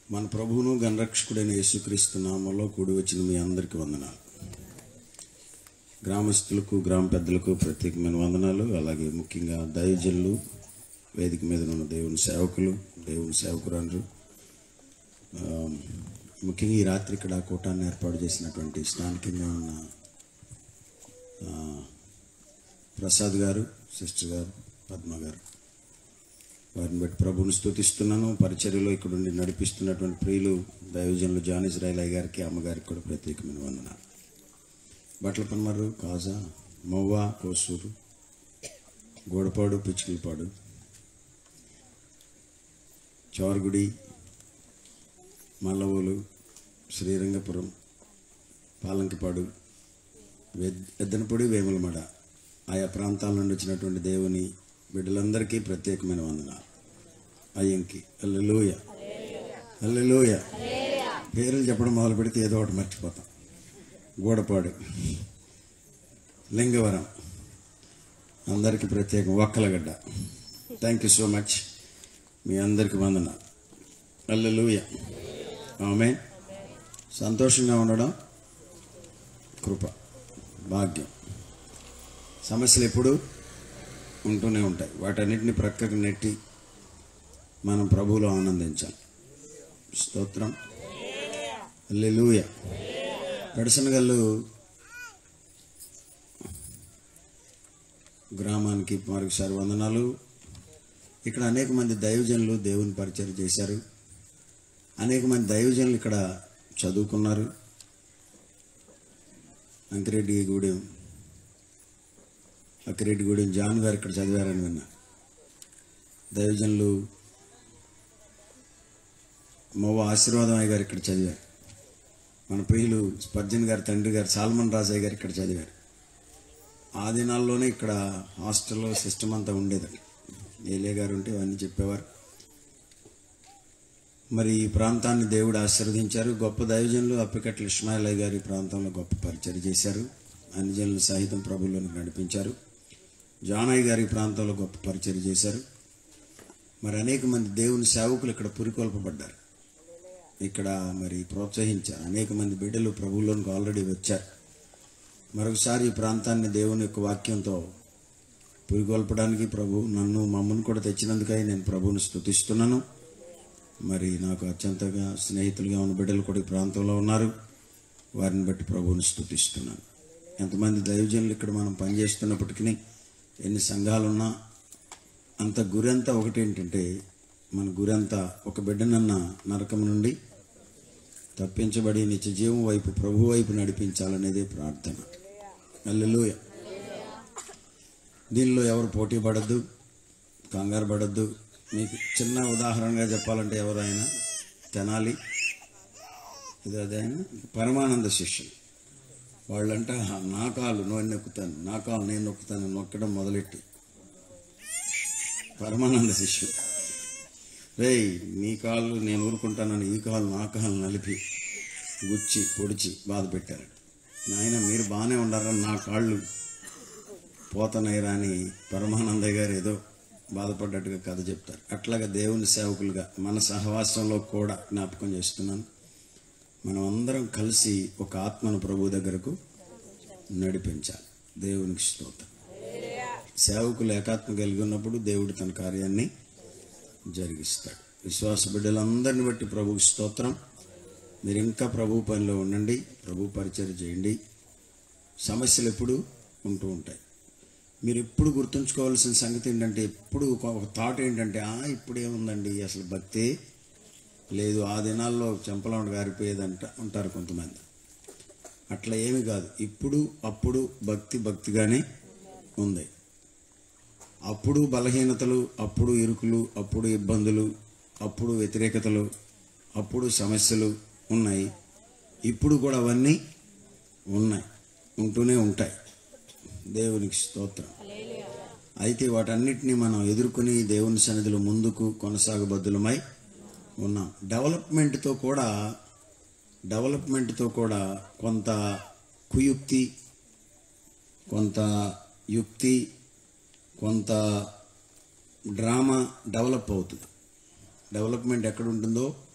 మన ప్రభువును గణరక్షకుడైన యేసుక్రీస్తు నామంలో కూడి వచ్చిన మీ అందరికీ వందనాలు గ్రామస్తులకు గ్రామ పెద్దలకు ప్రత్యేకమైన వందనాలు అలాగే ముఖ్యంగా దైవజనులు వేదిక మీద ఉన్న దేవుని సేవకులు దేవుని సేవకురాండ్రు ఆ, ముఖ్యంగా ఈ రాత్రి ఇక్కడ కూటాన్ని ఏర్పాటు చేసినటువంటి స్థానికంగా ఉన్న ఆ, ప్రసాద్ గారు సిస్టర్ గారు పద్మ గారు వారిని బట్టి ప్రభువుని స్తుతిస్తున్నాను పరిచర్యలో ఇక్కడ ఉండి నడిపిస్తున్నటువంటి ప్రియులు దైవజనులు జాన్ ఇజ్రాయల్ అయ్య గారికి అమ్మగారికి కూడా ప్రత్యేకమైన వందనాలు బట్టల పన్మరు కాజా మొవ్వ కోసూరు గోడపాడు పిచ్చికలపాడు చోరగుడి మల్లవోలు శ్రీరంగపురం పాలంకిపాడు వెద్- ఎద్దనపొడి వేములమడ ఆయా ప్రాంతాల నుండి వచ్చినటువంటి దేవుని బిడ్డలందరికీ ప్రత్యేకమైన వందనాలు అయ్యంకి అల్లెలోయ అల్లెలోయ పేర్లు చెప్పడం మొదలు పెడితే ఏదో ఒకటి మర్చిపోతాం గూడపాడు లింగవరం అందరికీ ప్రత్యేకం Okkalagadda thank you so much మీ అందరికి వందన అల్లెలుయ ఆమె సంతోషంగా ఉండడం కృప భాగ్యం సమస్యలు ఎప్పుడు ఉంటూనే ఉంటాయి వాటన్నిటిని ప్రక్కకు నెట్టి మనం ప్రభువులో ఆనందించాలి స్తోత్రం అల్లెలుయ గడిసనగల్లు గ్రామానికి మరొకసారి వందనాలు ఇక్కడ అనేక మంది దైవజనులు దేవుని పరిచయం చేశారు అనేక మంది దైవజనులు ఇక్కడ చదువుకున్నారు అంకిరెడ్డి గూడెం అక్కిరెడ్డి గూడెం జాన్ గారు ఇక్కడ చదివారని విన్నా దైవజనులు మవ్వ ఆశీర్వాదం అయ్య గారు ఇక్కడ చదివారు మన ప్రియులు స్పర్జన్ గారి తండ్రి గారు సాల్మన్ రాజయ్య గారు ఇక్కడ చదివారు ఆ దినాల్లోనే ఇక్కడ హాస్టల్లో సిస్టమ్ అంతా ఉండేదండి ఏలే గారు ఉంటే అవన్నీ చెప్పేవారు మరి ఈ ప్రాంతాన్ని దేవుడు ఆశీర్వదించారు గొప్ప దైవజనులు అప్పికట్ల ఇస్మాయిల్ గారి ఈ ప్రాంతంలో గొప్ప పరిచయం చేశారు అన్ని జనులు సహితం ప్రభువులోనికి నడిపించారు జానయ్య గారి ఈ ప్రాంతంలో గొప్ప పరిచయం చేశారు మరి అనేక మంది దేవుని సేవకులు ఇక్కడ పురికొల్పబడ్డారు ఇక్కడ మరి ప్రోత్సహించారు అనేక మంది బిడ్డలు ప్రభువులోనికి ఆల్రెడీ వచ్చారు మరొకసారి ఈ ప్రాంతాన్ని దేవుని యొక్క వాక్యంతో పురికొల్పడానికి ప్రభు నన్ను మమ్మల్ని కూడా తెచ్చినందుకై నేను ప్రభువుని స్తుతిస్తున్నాను మరి నాకు అత్యంతగా స్నేహితులుగా ఉన్న బిడ్డలు కూడా ఈ ప్రాంతంలో ఉన్నారు వారిని బట్టి ప్రభువుని స్తుతిస్తున్నాను ఎంతమంది దైవజనులు ఇక్కడ మనం పనిచేస్తున్నప్పటికీ ఎన్ని సంఘాలున్నా అంత గురంతా ఒకటి ఏంటంటే మన గురంతా ఒక బిడ్డనన్న నరకం నుండి తప్పించబడి నిత్య జీవం వైపు ప్రభు వైపు నడిపించాలనేదే ప్రార్థన అల్లెలూయ దీనిలో ఎవరు పోటీ పడద్దు కంగారు పడద్దు మీకు చిన్న ఉదాహరణగా చెప్పాలంటే ఎవరైనా తెనాలి ఇది అదైనా పరమానంద శిష్యులు వాళ్ళంట నా కాలు నేను నొక్కుతాను నా కాలు నేను నొక్కుతాను నొక్కడం మొదలెట్టి పరమానంద శిష్యుడు రేయ్ నీ కాళ్ళు నేను ఊరుకుంటానని ఈ కాలు నా కాలు నలిపి గుచ్చి పొడిచి బాధ పెట్టారు నాయన మీరు బాగానే ఉండారని నా కాళ్ళు పోతనయ్యరా అని పరమానందయ్య గారు ఏదో బాధపడ్డట్టుగా కథ చెప్తారు అట్లాగా దేవుని సేవకులుగా మన సహవాసంలో కూడా జ్ఞాపకం చేస్తున్నాను మనం అందరం కలిసి ఒక ఆత్మను ప్రభు దగ్గరకు నడిపించాలి దేవునికి స్తోత్రం సేవకులు ఏకాత్మ కలిగి ఉన్నప్పుడు దేవుడు తన కార్యాన్ని జరిగిస్తాడు విశ్వాస బిడ్డలందరిని బట్టి ప్రభుకి స్తోత్రం మీరు ఇంకా ప్రభు పనిలో ఉండండి ప్రభు పరిచయం చేయండి సమస్యలు ఎప్పుడు ఉంటూ ఉంటాయి మీరు ఎప్పుడు గుర్తుంచుకోవాల్సిన సంగతి ఏంటంటే ఎప్పుడు ఒక ఒక థాట్ ఏంటంటే ఆ ఇప్పుడు ఏముందండి అసలు భక్తి లేదు ఆ దినాల్లో చెంపలం గారిపోయేదంట ఉంటారు కొంతమంది అట్లా ఏమి కాదు ఇప్పుడు అప్పుడు భక్తి భక్తిగానే ఉంది అప్పుడు బలహీనతలు అప్పుడు ఇరుకులు అప్పుడు ఇబ్బందులు అప్పుడు వ్యతిరేకతలు అప్పుడు సమస్యలు ఉన్నాయి ఇప్పుడు కూడా అవన్నీ ఉన్నాయి ఉంటూనే ఉంటాయి దేవునికి స్తోత్రం అయితే వాటన్నిటిని మనం ఎదుర్కొని దేవుని సన్నిధిలో ముందుకు కొనసాగబద్దులమై ఉన్నాం డెవలప్మెంట్తో కూడా డెవలప్మెంట్తో కూడా కొంత కుయుక్తి కొంత యుక్తి కొంత డ్రామా డెవలప్ అవుతుంది డెవలప్మెంట్ ఎక్కడ ఉంటుందో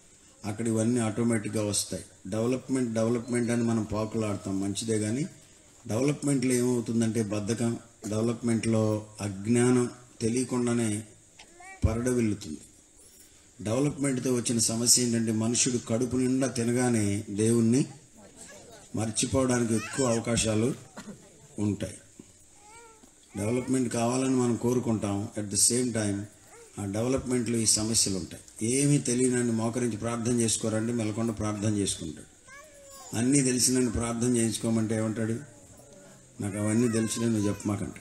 అక్కడ ఇవన్నీ ఆటోమేటిక్గా వస్తాయి డెవలప్మెంట్ డెవలప్మెంట్ అని మనం పాకులాడతాం మంచిదే కానీ డెవలప్మెంట్లో ఏమవుతుందంటే బద్ధకం డెవలప్మెంట్లో అజ్ఞానం తెలియకుండానే పరడవిల్లుతుంది డెవలప్మెంట్తో వచ్చిన సమస్య ఏంటంటే మనుషుడు కడుపు నిండా తినగానే దేవుణ్ణి మర్చిపోవడానికి ఎక్కువ అవకాశాలు ఉంటాయి డెవలప్మెంట్ కావాలని మనం కోరుకుంటాం అట్ ద సేమ్ టైం ఆ డెవలప్మెంట్లో ఈ సమస్యలు ఉంటాయి ఏమీ తెలియనని మోకరించి ప్రార్థన చేసుకోరండి మెలకొండ ప్రార్థన చేసుకుంటాడు అన్నీ తెలిసినని ప్రార్థన చేయించుకోమంటే ఏమంటాడు నాకు అవన్నీ తెలిసిన నువ్వు చెప్పమాకంటాడు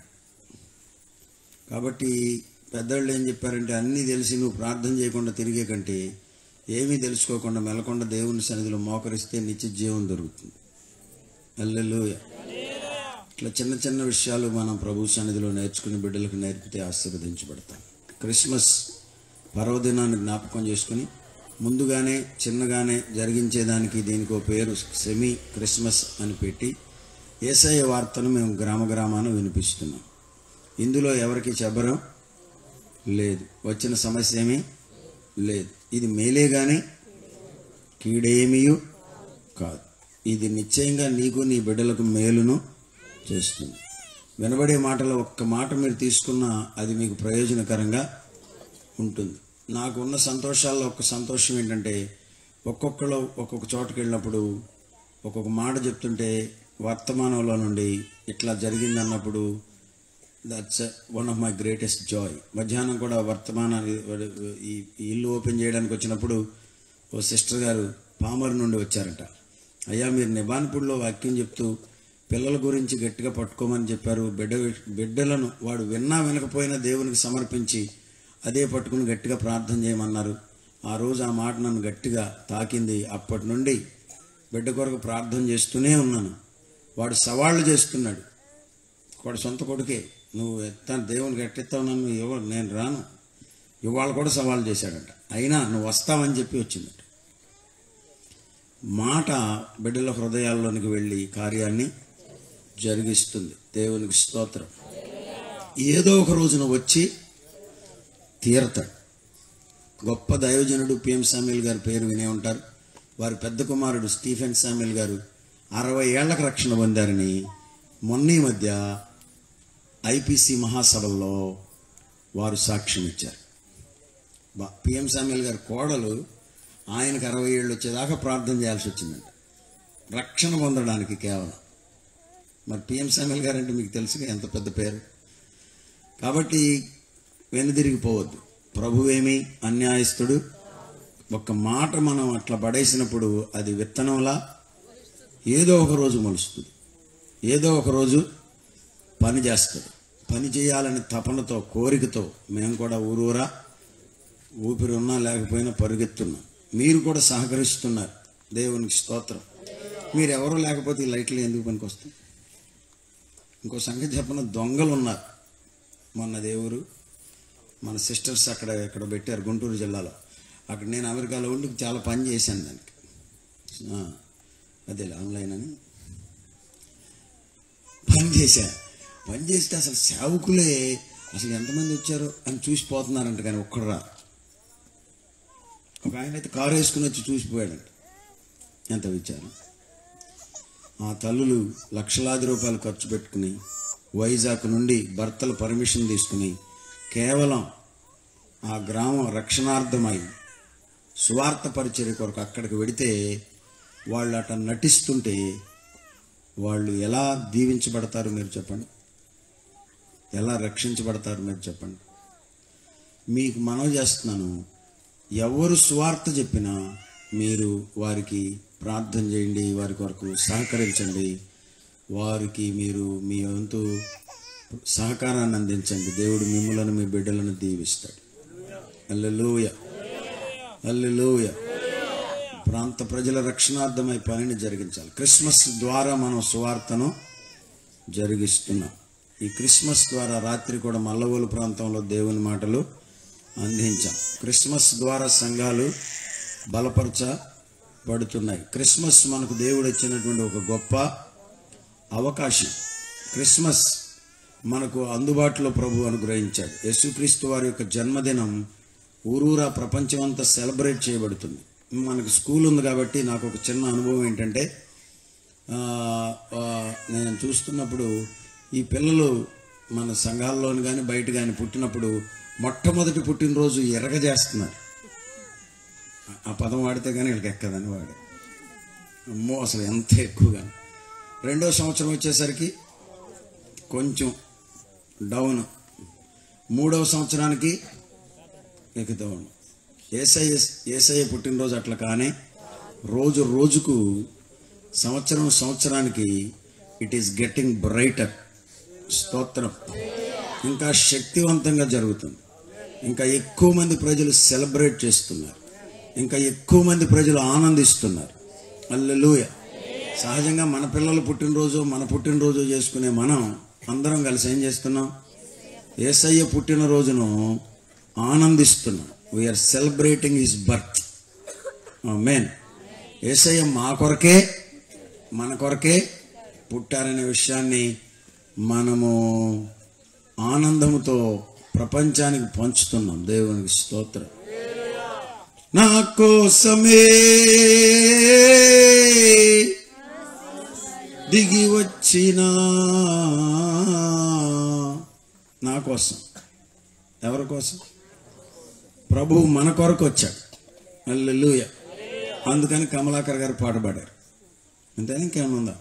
కాబట్టి పెద్దవాళ్ళు ఏం చెప్పారంటే అన్నీ తెలిసి నువ్వు ప్రార్థన చేయకుండా తిరిగే కంటే ఏమీ తెలుసుకోకుండా మెలకొండ దేవుని సన్నిధిలో మోకరిస్తే నిత్య జీవం దొరుకుతుంది అల్లెలుయ ఇట్లా చిన్న చిన్న విషయాలు మనం ప్రభు సన్నిధిలో నేర్చుకుని బిడ్డలకు నేర్పితే ఆశీర్వదించబడతాం క్రిస్మస్ పర్వదినాన్ని జ్ఞాపకం చేసుకుని ముందుగానే చిన్నగానే జరిగించేదానికి దీనికి ఒక పేరు సెమీ క్రిస్మస్ అని పెట్టి ఏసయ్య వార్తను మేము గ్రామ గ్రామాన వినిపిస్తున్నాం ఇందులో ఎవరికి చెప్పరం లేదు వచ్చిన సమస్య ఏమీ లేదు ఇది మేలే కానీ కీడేమీయు కాదు ఇది నిశ్చయంగా నీకు నీ బిడ్డలకు మేలును చేస్తుంది వినబడే మాటలో ఒక్క మాట మీరు తీసుకున్నా అది మీకు ప్రయోజనకరంగా ఉంటుంది నాకు ఉన్న సంతోషాల్లో ఒక సంతోషం ఏంటంటే ఒక్కొక్కరు ఒక్కొక్క చోటకి వెళ్ళినప్పుడు ఒక్కొక్క మాట చెప్తుంటే వర్తమానంలో నుండి ఇట్లా జరిగింది అన్నప్పుడు that's one of my greatest joy మధ్యాహ్నం కూడా వర్తమాన ఈ ఈ ఇల్లు ఓపెన్ చేయడానికి వచ్చినప్పుడు ఓ సిస్టర్ గారు పామర్ నుండి వచ్చారట అయ్యా మీరు నిబాన్పూడిలో వాక్యం చెప్తూ పిల్లల గురించి గట్టిగా పట్టుకోమని చెప్పారు బిడ్డ బిడ్డలను వాడు విన్నా వినకపోయినా దేవునికి సమర్పించి అదే పట్టుకుని గట్టిగా ప్రార్థన చేయమన్నారు ఆ రోజు ఆ మాట నన్ను గట్టిగా తాకింది అప్పటి నుండి బిడ్డ కొరకు ప్రార్థన చేస్తూనే ఉన్నాను వాడు సవాళ్ళు చేస్తున్నాడు వాడు సొంత కొడుకే నువ్వు ఎత్తా దేవునికి ఎట్టెత్తావు నన్ను ఎవరు నేను రాను ఇవాళ కూడా సవాల్ చేశాడంట అయినా నువ్వు వస్తావని చెప్పి వచ్చిందట మాట బిడ్డల హృదయాల్లోనికి వెళ్ళి కార్యాన్ని జరిగిస్తుంది దేవునికి స్తోత్రం ఏదో ఒక రోజున వచ్చి తీరతాడు గొప్ప దైవజనుడు పిఎం సామ్యుల్ గారి పేరు వినే ఉంటారు వారి పెద్ద కుమారుడు స్టీఫెన్ సామ్యుల్ గారు అరవై ఏళ్లకు రక్షణ పొందారని మొన్న ఈ మధ్య ఐపీసీ మహాసభల్లో వారు సాక్ష్యం ఇచ్చారు బా పిఎం సామ్యుల్ గారి కోడలు ఆయనకు అరవై ఏళ్ళు వచ్చేదాకా ప్రార్థన చేయాల్సి వచ్చిందంట రక్షణ పొందడానికి కేవలం మరి పిఎం సామ్యుల్ గారు అంటే మీకు తెలుసుగా ఎంత పెద్ద పేరు కాబట్టి వెనుదిరిగిపోవద్దు ప్రభువేమి అన్యాయస్తుడు ఒక్క మాట మనం అట్లా పడేసినప్పుడు అది విత్తనంలా ఏదో ఒక రోజు మొలుస్తుంది ఏదో ఒక రోజు పని చేస్తుంది పని చేయాలని తపనతో కోరికతో మేము కూడా ఊరూరా ఊపిరి ఉన్నా లేకపోయినా పరుగెత్తున్నాం మీరు కూడా సహకరిస్తున్నారు దేవునికి స్తోత్రం మీరు ఎవరు లేకపోతే ఈ లైట్లు ఎందుకు పనికి వస్తాయి ఇంకో సంగతి చెప్పిన దొంగలు ఉన్నారు మొన్న దేవురు మన సిస్టర్స్ అక్కడ ఇక్కడ పెట్టారు గుంటూరు జిల్లాలో అక్కడ నేను అమెరికాలో ఉండి చాలా పని చేశాను దానికి ఆ, అదే ఆన్లైన్ అని పని చేశా పని చేస్తే అసలు సేవకులే అసలు ఎంతమంది వచ్చారో అని చూసిపోతున్నారంట కానీ ఒక్కడు రా ఒక ఆయన అయితే కారు వేసుకుని వచ్చి చూసిపోయాడంట ఎంత విచారం ఆ తల్లులు లక్షలాది రూపాయలు ఖర్చు పెట్టుకుని వైజాగ్ నుండి భర్తల పర్మిషన్ తీసుకుని కేవలం ఆ గ్రామం రక్షణార్థమై స్వార్థ పరిచర్య కొరకు అక్కడికి వెడితే వాళ్ళు అట నటిస్తుంటే వాళ్ళు ఎలా దీవించబడతారు మీరు చెప్పండి ఎలా రక్షించబడతారు మీరు చెప్పండి మీకు మనవి చేస్తున్నాను ఎవరు స్వార్థ చెప్పినా మీరు వారికి ప్రార్థన చేయండి వారి కొరకు సహకరించండి వారికి మీరు మీ వంతు సహకారాన్ని అందించండి దేవుడు మిమ్మలను మీ బిడ్డలను దీవిస్తాడు అల్లెలూయ అల్లెలూయ ప్రాంత ప్రజల రక్షణార్థమై పనిని జరిగించాలి క్రిస్మస్ ద్వారా మనం సువార్తను జరిగిస్తున్నాం ఈ క్రిస్మస్ ద్వారా రాత్రి కూడా మల్లవోలు ప్రాంతంలో దేవుని మాటలు అందించాం క్రిస్మస్ ద్వారా సంఘాలు బలపరచబడుతున్నాయి క్రిస్మస్ మనకు దేవుడు ఇచ్చినటువంటి ఒక గొప్ప అవకాశం క్రిస్మస్ మనకు అందుబాటులో ప్రభు అనుగ్రహించాడు యేసుక్రీస్తు వారి యొక్క జన్మదినం ఊరూరా ప్రపంచమంతా సెలబ్రేట్ చేయబడుతుంది మనకు స్కూల్ ఉంది కాబట్టి నాకు ఒక చిన్న అనుభవం ఏంటంటే ఆ, ఆ, నేను చూస్తున్నప్పుడు ఈ పిల్లలు మన సంఘాల్లోని కానీ బయట కానీ పుట్టినప్పుడు మొట్టమొదటి పుట్టినరోజు ఎరగజేస్తున్నారు ఆ- ఆ పదం వాడితే కానీ వీళ్ళకి ఎక్కదని వాడు అమ్మో అసలు ఎంత ఎక్కువగా రెండో సంవత్సరం వచ్చేసరికి కొంచెం డౌన్ మూడవ సంవత్సరానికి ఎక్కుతూ ఉన్నాం ఏసఐ ఏసఐ పుట్టినరోజు అట్లా కానీ రోజు రోజుకు సంవత్సరం సంవత్సరానికి ఇట్ ఈస్ గెట్టింగ్ బ్రైటర్ స్తోత్రం ఇంకా శక్తివంతంగా జరుగుతుంది ఇంకా ఎక్కువ మంది ప్రజలు సెలబ్రేట్ చేస్తున్నారు ఇంకా ఎక్కువ మంది ప్రజలు ఆనందిస్తున్నారు అల్లెలూయ సహజంగా మన పిల్లల పుట్టినరోజు మన పుట్టినరోజు చేసుకునే మనం అందరం కలిసి ఏం చేస్తున్నాం ఏసయ్య పుట్టినరోజును ఆనందిస్తున్నాం వీఆర్ సెలబ్రేటింగ్ హిస్ బర్త్ మెయిన్ ఏసయ్య మా కొరకే మన కొరకే పుట్టారనే విషయాన్ని మనము ఆనందముతో ప్రపంచానికి పంచుతున్నాం దేవునికి స్తోత్రం నా కోసమే దిగి వచ్చిన నా కోసం ఎవరి కోసం ప్రభువు మన కొరకు వచ్చాడు అల్లెలుయ అందుకని కమలాకర్ గారు పాట పాడారు అంతేనా ఇంకేమైనా ఉందా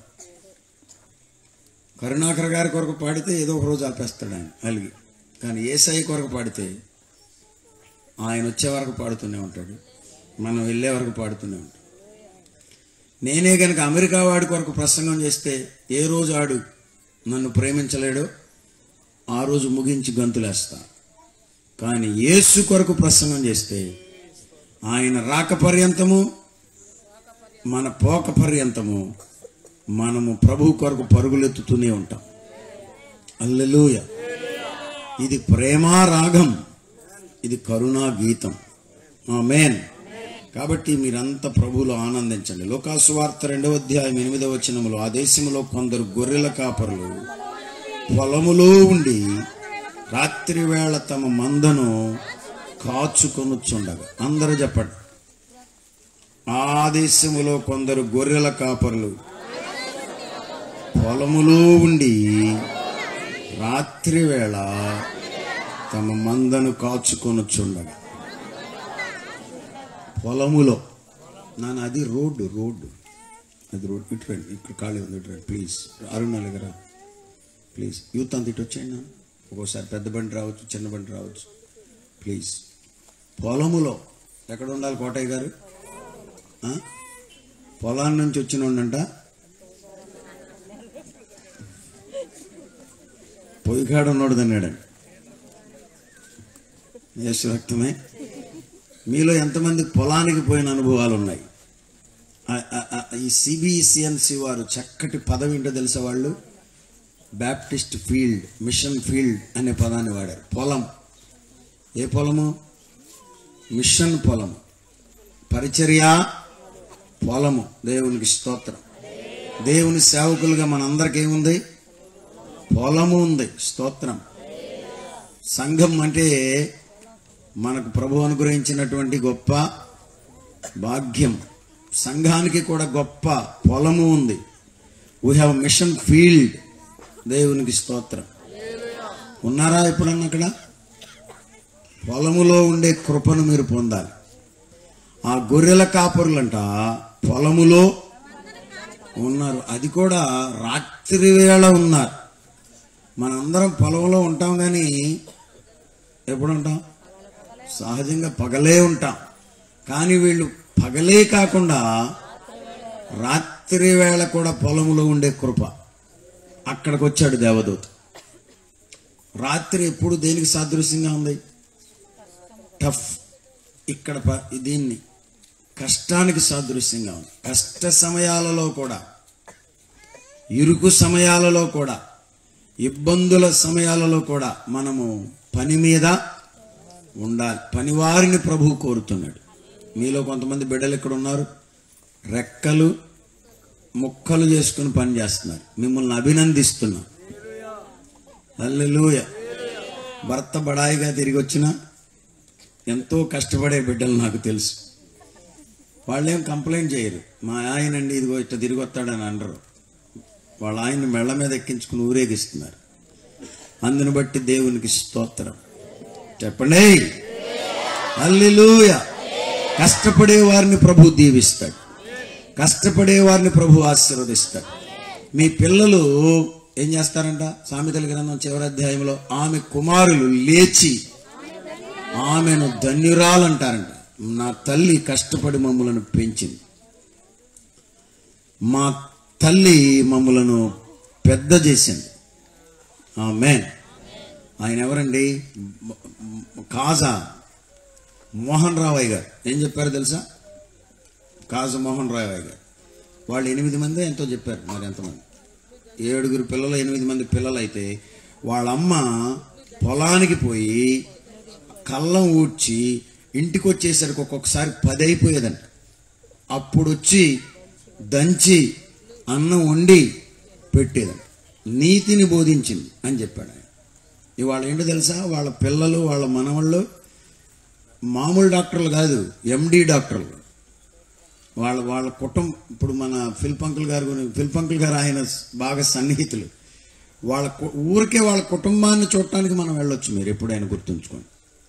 కరుణాకర్ గారి కొరకు పాడితే ఏదో ఒక రోజు ఆపేస్తాడు ఆయన అలిగి కానీ ఏసఐ కొరకు పాడితే ఆయన వచ్చే వరకు పాడుతూనే ఉంటాడు మనం వెళ్ళే వరకు పాడుతూనే ఉంటాడు నేనే కనుక అమెరికా వాడి కొరకు ప్రసంగం చేస్తే ఏ రోజు ఆడు నన్ను ప్రేమించలేడో ఆ రోజు ముగించి గంతులేస్తా కానీ యేసు కొరకు ప్రసంగం చేస్తే ఆయన రాక పర్యంతము మన పోక పర్యంతము మనము ప్రభు కొరకు పరుగులెత్తుతూనే ఉంటాం అల్లెలూయ ఇది ప్రేమా రాగం ఇది కరుణా గీతం మేన్ కాబట్టి మీరంతా ప్రభువులో ఆనందించండి లోకాసువార్త రెండవ అధ్యాయం ఎనిమిదవ వచనములో ఆ దేశంలో కొందరు గొర్రెల కాపరులు పొలములో ఉండి రాత్రి వేళ తమ మందను కాచుకొనుచుండగా అందరూ చెప్పండి ఆ దేశములో కొందరు గొర్రెల కాపరులు పొలములో ఉండి రాత్రి వేళ తమ మందను కాచుకొనుచుండగా పొలములో నాన్న అది రోడ్డు రోడ్డు అది రోడ్డు ఇటు రండి ఇక్కడ ఖాళీ ఉంది ఇటు రండి ప్లీజ్ అరుణ దగ్గర ప్లీజ్ యూత్ అంత ఇటు వచ్చేయండి నాన్న ఒక్కోసారి పెద్ద బండి రావచ్చు చిన్న బండి రావచ్చు ప్లీజ్ పొలములో ఎక్కడ ఉండాలి కోటయ్య గారు ఆ? పొలాన్ని నుంచి వచ్చినోడంట పొయ్యికాడ ఉన్నోడు తిన్నాడండి యేసు రక్తమే మీలో ఎంతమంది పొలానికి పోయిన అనుభవాలు ఉన్నాయి ఆ- ఆ- ఆ- ఈ సిబిసిఎన్సి వారు చక్కటి పదవి ఏంటో తెలుసా వాళ్ళు బ్యాప్టిస్ట్ ఫీల్డ్ మిషన్ ఫీల్డ్ అనే పదాన్ని వాడారు పొలం ఏ పొలము మిషన్ పొలము పరిచర్య పొలము దేవునికి స్తోత్రం దేవుని సేవకులుగా మనందరికి ఏముంది పొలము ఉంది స్తోత్రం సంఘం అంటే మనకు ప్రభు అనుగ్రహించినటువంటి గొప్ప భాగ్యం సంఘానికి కూడా గొప్ప పొలము ఉంది వీ హ్యావ్ మిషన్ ఫీల్డ్ దేవునికి స్తోత్రం ఉన్నారా ఎప్పుడన్నా అక్కడ పొలములో ఉండే కృపను మీరు పొందాలి ఆ గొర్రెల కాపరులంట పొలములో ఉన్నారు అది కూడా రాత్రి వేళ ఉన్నారు మనందరం పొలంలో ఉంటాం కానీ ఎప్పుడు ఉంటాం సహజంగా పగలే ఉంటాం కానీ వీళ్ళు పగలే కాకుండా రాత్రి వేళ కూడా పొలంలో ఉండే కృప అక్కడికి వచ్చాడు దేవదూత రాత్రి ఎప్పుడు దేనికి సాదృశ్యంగా ఉంది టఫ్ ఇక్కడ ప- దీన్ని కష్టానికి సాదృశ్యంగా ఉంది కష్ట సమయాలలో కూడా ఇరుకు సమయాలలో కూడా ఇబ్బందుల సమయాలలో కూడా మనము పని మీద ఉండాలి పనివారిని ప్రభువు కోరుతున్నాడు మీలో కొంతమంది బిడ్డలు ఇక్కడ ఉన్నారు రెక్కలు ముక్కలు చేసుకుని పని చేస్తున్నారు మిమ్మల్ని అభినందిస్తున్నా హల్లెలూయ భర్త బడాయిగా తిరిగి వచ్చిన ఎంతో కష్టపడే బిడ్డలు నాకు తెలుసు వాళ్ళేం కంప్లైంట్ చేయరు మా ఆయన అండి ఇదిగో ఇట్లా తిరిగి వస్తాడని అనరు వాళ్ళ ఆయన మెళ్ళ మీద ఎక్కించుకుని ఊరేగిస్తున్నారు అందుని బట్టి దేవునికి స్తోత్రం చెప్పండి అల్లెలూయ కష్టపడే వారిని ప్రభు దీవిస్తాడు కష్టపడే వారిని ప్రభు ఆశీర్వదిస్తాడు మీ పిల్లలు ఏం చేస్తారంట సామెతల గ్రంథం చివరి అధ్యాయంలో ఆమె కుమారులు లేచి ఆమెను ధన్యురాలంటారంట నా తల్లి కష్టపడి మమ్మలను పెంచింది మా తల్లి మమ్మలను పెద్ద చేసింది ఆమె ఆయన ఎవరండి కాజా మోహన్ రావయ్య గారు ఏం చెప్పారు తెలుసా కాజా మోహన్ రావయ్య గారు వాళ్ళు ఎనిమిది మంది ఎంతో చెప్పారు మరి ఎంతమంది ఏడుగురు పిల్లలు ఎనిమిది మంది పిల్లలు అయితే వాళ్ళమ్మ పొలానికి పోయి కళ్ళం ఊడ్చి ఇంటికి వచ్చేసరికి ఒక్కొక్కసారి పది అయిపోయేదంట అప్పుడు వచ్చి దంచి అన్నం వండి పెట్టేదంట నీతిని బోధించింది అని చెప్పాడు ఆయన ఇవాళ ఏంటో తెలుసా వాళ్ళ పిల్లలు వాళ్ళ మనవాళ్ళు మామూలు డాక్టర్లు కాదు ఎండి డాక్టర్లు వాళ్ళ వాళ్ళ కుటుంబం ఇప్పుడు మన ఫిల్పంకుల్ గారు గురి- ఫిల్పంకుల్ గారు ఆయన బాగా సన్నిహితులు వాళ్ళ కు- ఊరికే వాళ్ళ కుటుంబాన్ని చూడటానికి మనం వెళ్ళొచ్చు మీరు ఎప్పుడైనా గుర్తుంచుకోండి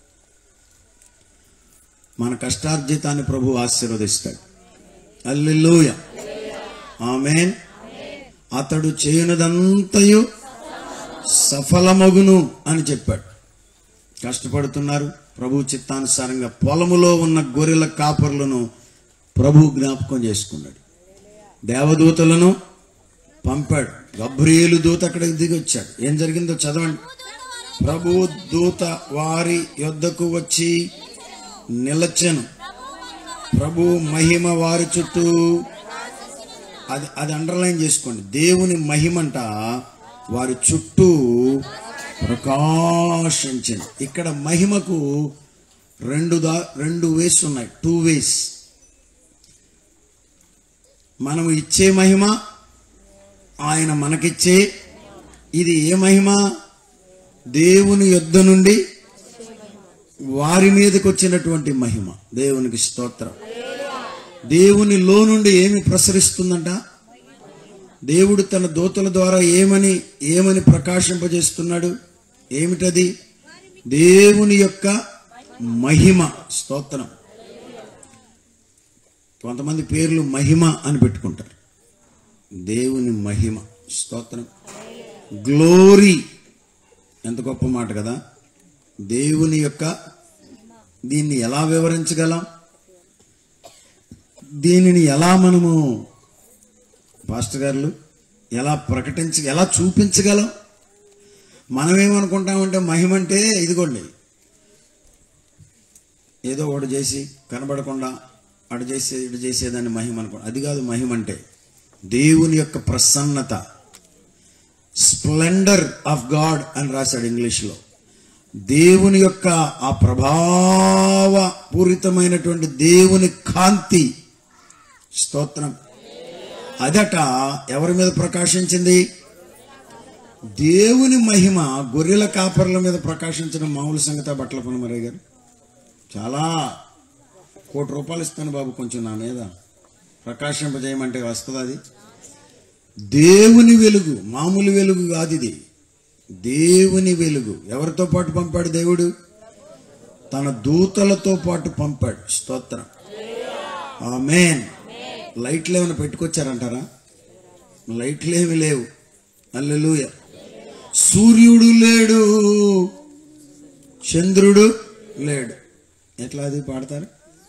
మన కష్టార్జితాన్ని ప్రభు ఆశీర్వదిస్తాడు అల్లెలూయ ఆమెన్ అతడు చేయనదంతయు సఫలమగును అని చెప్పాడు కష్టపడుతున్నారు ప్రభు చిత్తానుసారంగా పొలములో ఉన్న గొర్రెల కాపర్లను ప్రభు జ్ఞాపకం చేసుకున్నాడు దేవదూతలను పంపాడు గబ్రియేలు దూత అక్కడికి దిగి వచ్చాడు ఏం జరిగిందో చదవండి ప్రభు దూత వారి యొద్దకు వచ్చి నిలచెను ప్రభు మహిమ వారి చుట్టూ అది అది అండర్లైన్ చేసుకోండి దేవుని మహిమంట వారి చుట్టూ ప్రకాశించింది ఇక్కడ మహిమకు రెండు దా రెండు వేస్ ఉన్నాయి టూ వేస్ మనం ఇచ్చే మహిమ ఆయన మనకిచ్చే ఇది ఏ మహిమ దేవుని యొద్ద నుండి వారి మీదకి వచ్చినటువంటి మహిమ దేవునికి స్తోత్రం దేవునిలో నుండి ఏమి ప్రసరిస్తుందంట దేవుడు తన దూతల ద్వారా ఏమని ఏమని ప్రకాశింపజేస్తున్నాడు ఏమిటది దేవుని యొక్క మహిమ స్తోత్రం కొంతమంది పేర్లు మహిమ అని పెట్టుకుంటారు దేవుని మహిమ స్తోత్రం గ్లోరీ ఎంత గొప్ప మాట కదా దేవుని యొక్క దీన్ని ఎలా వివరించగలం దీనిని ఎలా మనము పాస్టర్ గారు ఎలా ప్రకటించ ఎలా చూపించగలం మనం ఏమనుకుంటామంటే మహిమ అంటే ఇదిగోండి ఏదో ఒకటి చేసి కనబడకుండా అటు చేసే ఇటు చేసేదాన్ని మహిమ అనుకో అది కాదు మహిమ అంటే దేవుని యొక్క ప్రసన్నత స్ప్లెండర్ ఆఫ్ గాడ్ అని రాశాడు ఇంగ్లీష్లో దేవుని యొక్క ఆ ప్రభావ పూరితమైనటువంటి దేవుని కాంతి స్తోత్రం అదట ఎవరి మీద ప్రకాశించింది దేవుని మహిమ గొర్రెల కాపర్ల మీద ప్రకాశించడం మామూలు సంగత బట్టల పనమరయ్య గారు చాలా కోటి రూపాయలు ఇస్తాను బాబు కొంచెం నా మీద ప్రకాశింపజేయమంటే వస్తుంది అది దేవుని వెలుగు మామూలు వెలుగు కాదు ఇది దేవుని వెలుగు ఎవరితో పాటు పంపాడు దేవుడు తన దూతలతో పాటు పంపాడు స్తోత్రం ఆమెన్ లైట్లు ఏమైనా పెట్టుకొచ్చారంటారా లైట్లు ఏమి లేవు అల్లెలూయ సూర్యుడు లేడు చంద్రుడు లేడు ఎట్లా అది పాడతారు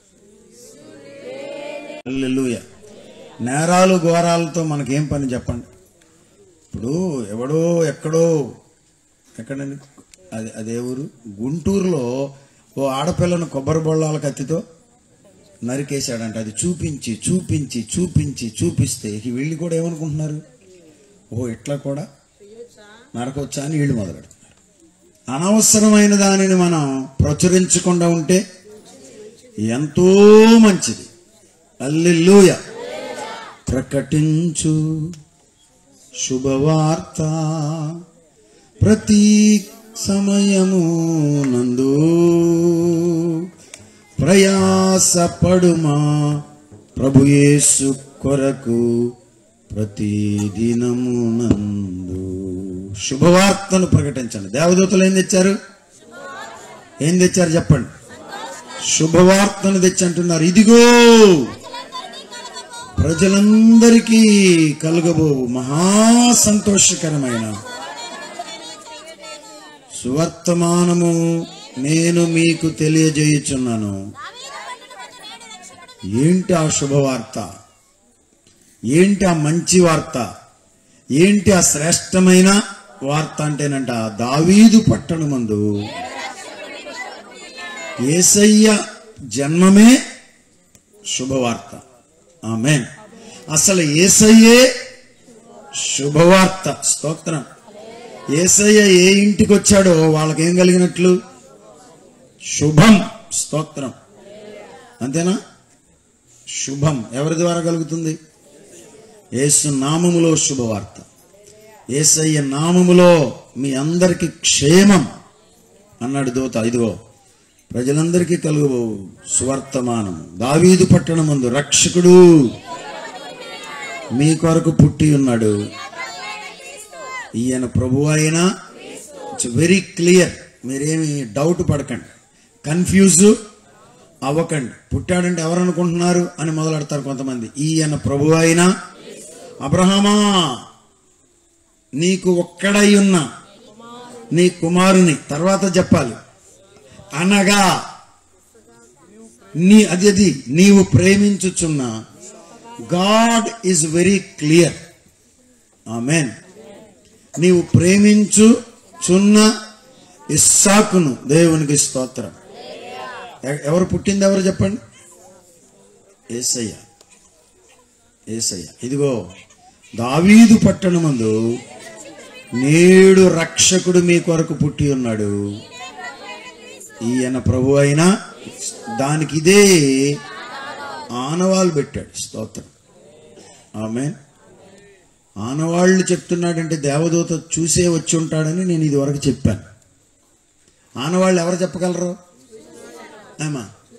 అల్లెలూయ నేరాలు ఘోరాలతో మనకేం పని చెప్పండి ఇప్పుడు ఎవడో ఎక్కడో ఎక్కడండి అది అదే ఊరు గుంటూరులో ఓ ఆడపిల్లను కొబ్బరి బొళ్ళాల కత్తితో నరికేశాడంట అది చూపించి చూపించి చూపించి చూపిస్తే ఈ వీళ్ళు కూడా ఏమనుకుంటున్నారు ఓ ఇట్లా కూడా నరకొచ్చా అని వీళ్ళు మొదలు పెడుతున్నారు అనవసరమైన దానిని మనం ప్రచురించకుండా ఉంటే ఎంతో మంచిది అల్లెల్లుయ ప్రకటించు శుభవార్త ప్రతి సమయము నందు ప్రయాసపడుమా ప్రభు యేసు కొరకు ప్రతిదినము నందు శుభవార్తను ప్రకటించండి దేవదూతలు ఏం తెచ్చారు ఏం తెచ్చారు చెప్పండి శుభవార్తను తెచ్చి అంటున్నారు ఇదిగో ప్రజలందరికీ కలగబో మహా సంతోషకరమైన సువర్తమానము నేను మీకు తెలియజేయుచున్నాను ఏంటి ఆ శుభవార్త ఏంటి ఆ మంచి వార్త ఏంటి ఆ శ్రేష్టమైన వార్త అంటేనంట దావీదు పట్టణమందు ఏసయ్య జన్మమే శుభవార్త ఆమె అసలు ఏసయ్యే శుభవార్త స్తోత్రం ఏసయ్య ఏ ఇంటికి వచ్చాడో వాళ్ళకేం కలిగినట్లు శుభం స్తోత్రం అంతేనా శుభం ఎవరి ద్వారా కలుగుతుంది యేసు నామములో శుభవార్త ఏసయ్య నామములో మీ అందరికి క్షేమం అన్నాడు దూత ఇదిగో ప్రజలందరికీ కలుగు సువర్తమానం దావీదు పట్టణమందు రక్షకుడు మీ కొరకు పుట్టి ఉన్నాడు ఈయన ప్రభు అయినా ఇట్స్ వెరీ క్లియర్ మీరేమి డౌట్ పడకండి కన్ఫ్యూజ్ అవ్వకండి పుట్టాడంటే ఎవరు అనుకుంటున్నారు అని మొదలెడతారు కొంతమంది ఈయన ప్రభు అయినా అబ్రహమా నీకు ఒక్కడై ఉన్న నీ కుమారుని తర్వాత చెప్పాలి అనగా నీ అది అది నీవు ప్రేమించుచున్న God is very clear amen నీవు ప్రేమించుచున్న ఇస్సాకును దేవునికి స్తోత్రం ఎ- ఎవరు పుట్టింది ఎవరు చెప్పండి ఏసయ్య ఏసయ్య ఇదిగో దావీదు పట్టణమందు నేడు రక్షకుడు మీ కొరకు పుట్టి ఉన్నాడు ఈయన ప్రభు అయినా దానికి ఇదే ఆనవాళ్ళు పెట్టాడు స్తోత్రం ఆమె ఆనవాళ్ళు చెప్తున్నాడంటే దేవదూత చూసే వచ్చి ఉంటాడని నేను ఇది వరకు చెప్పాను ఆనవాళ్ళు ఎవరు చెప్పగలరు ఏమా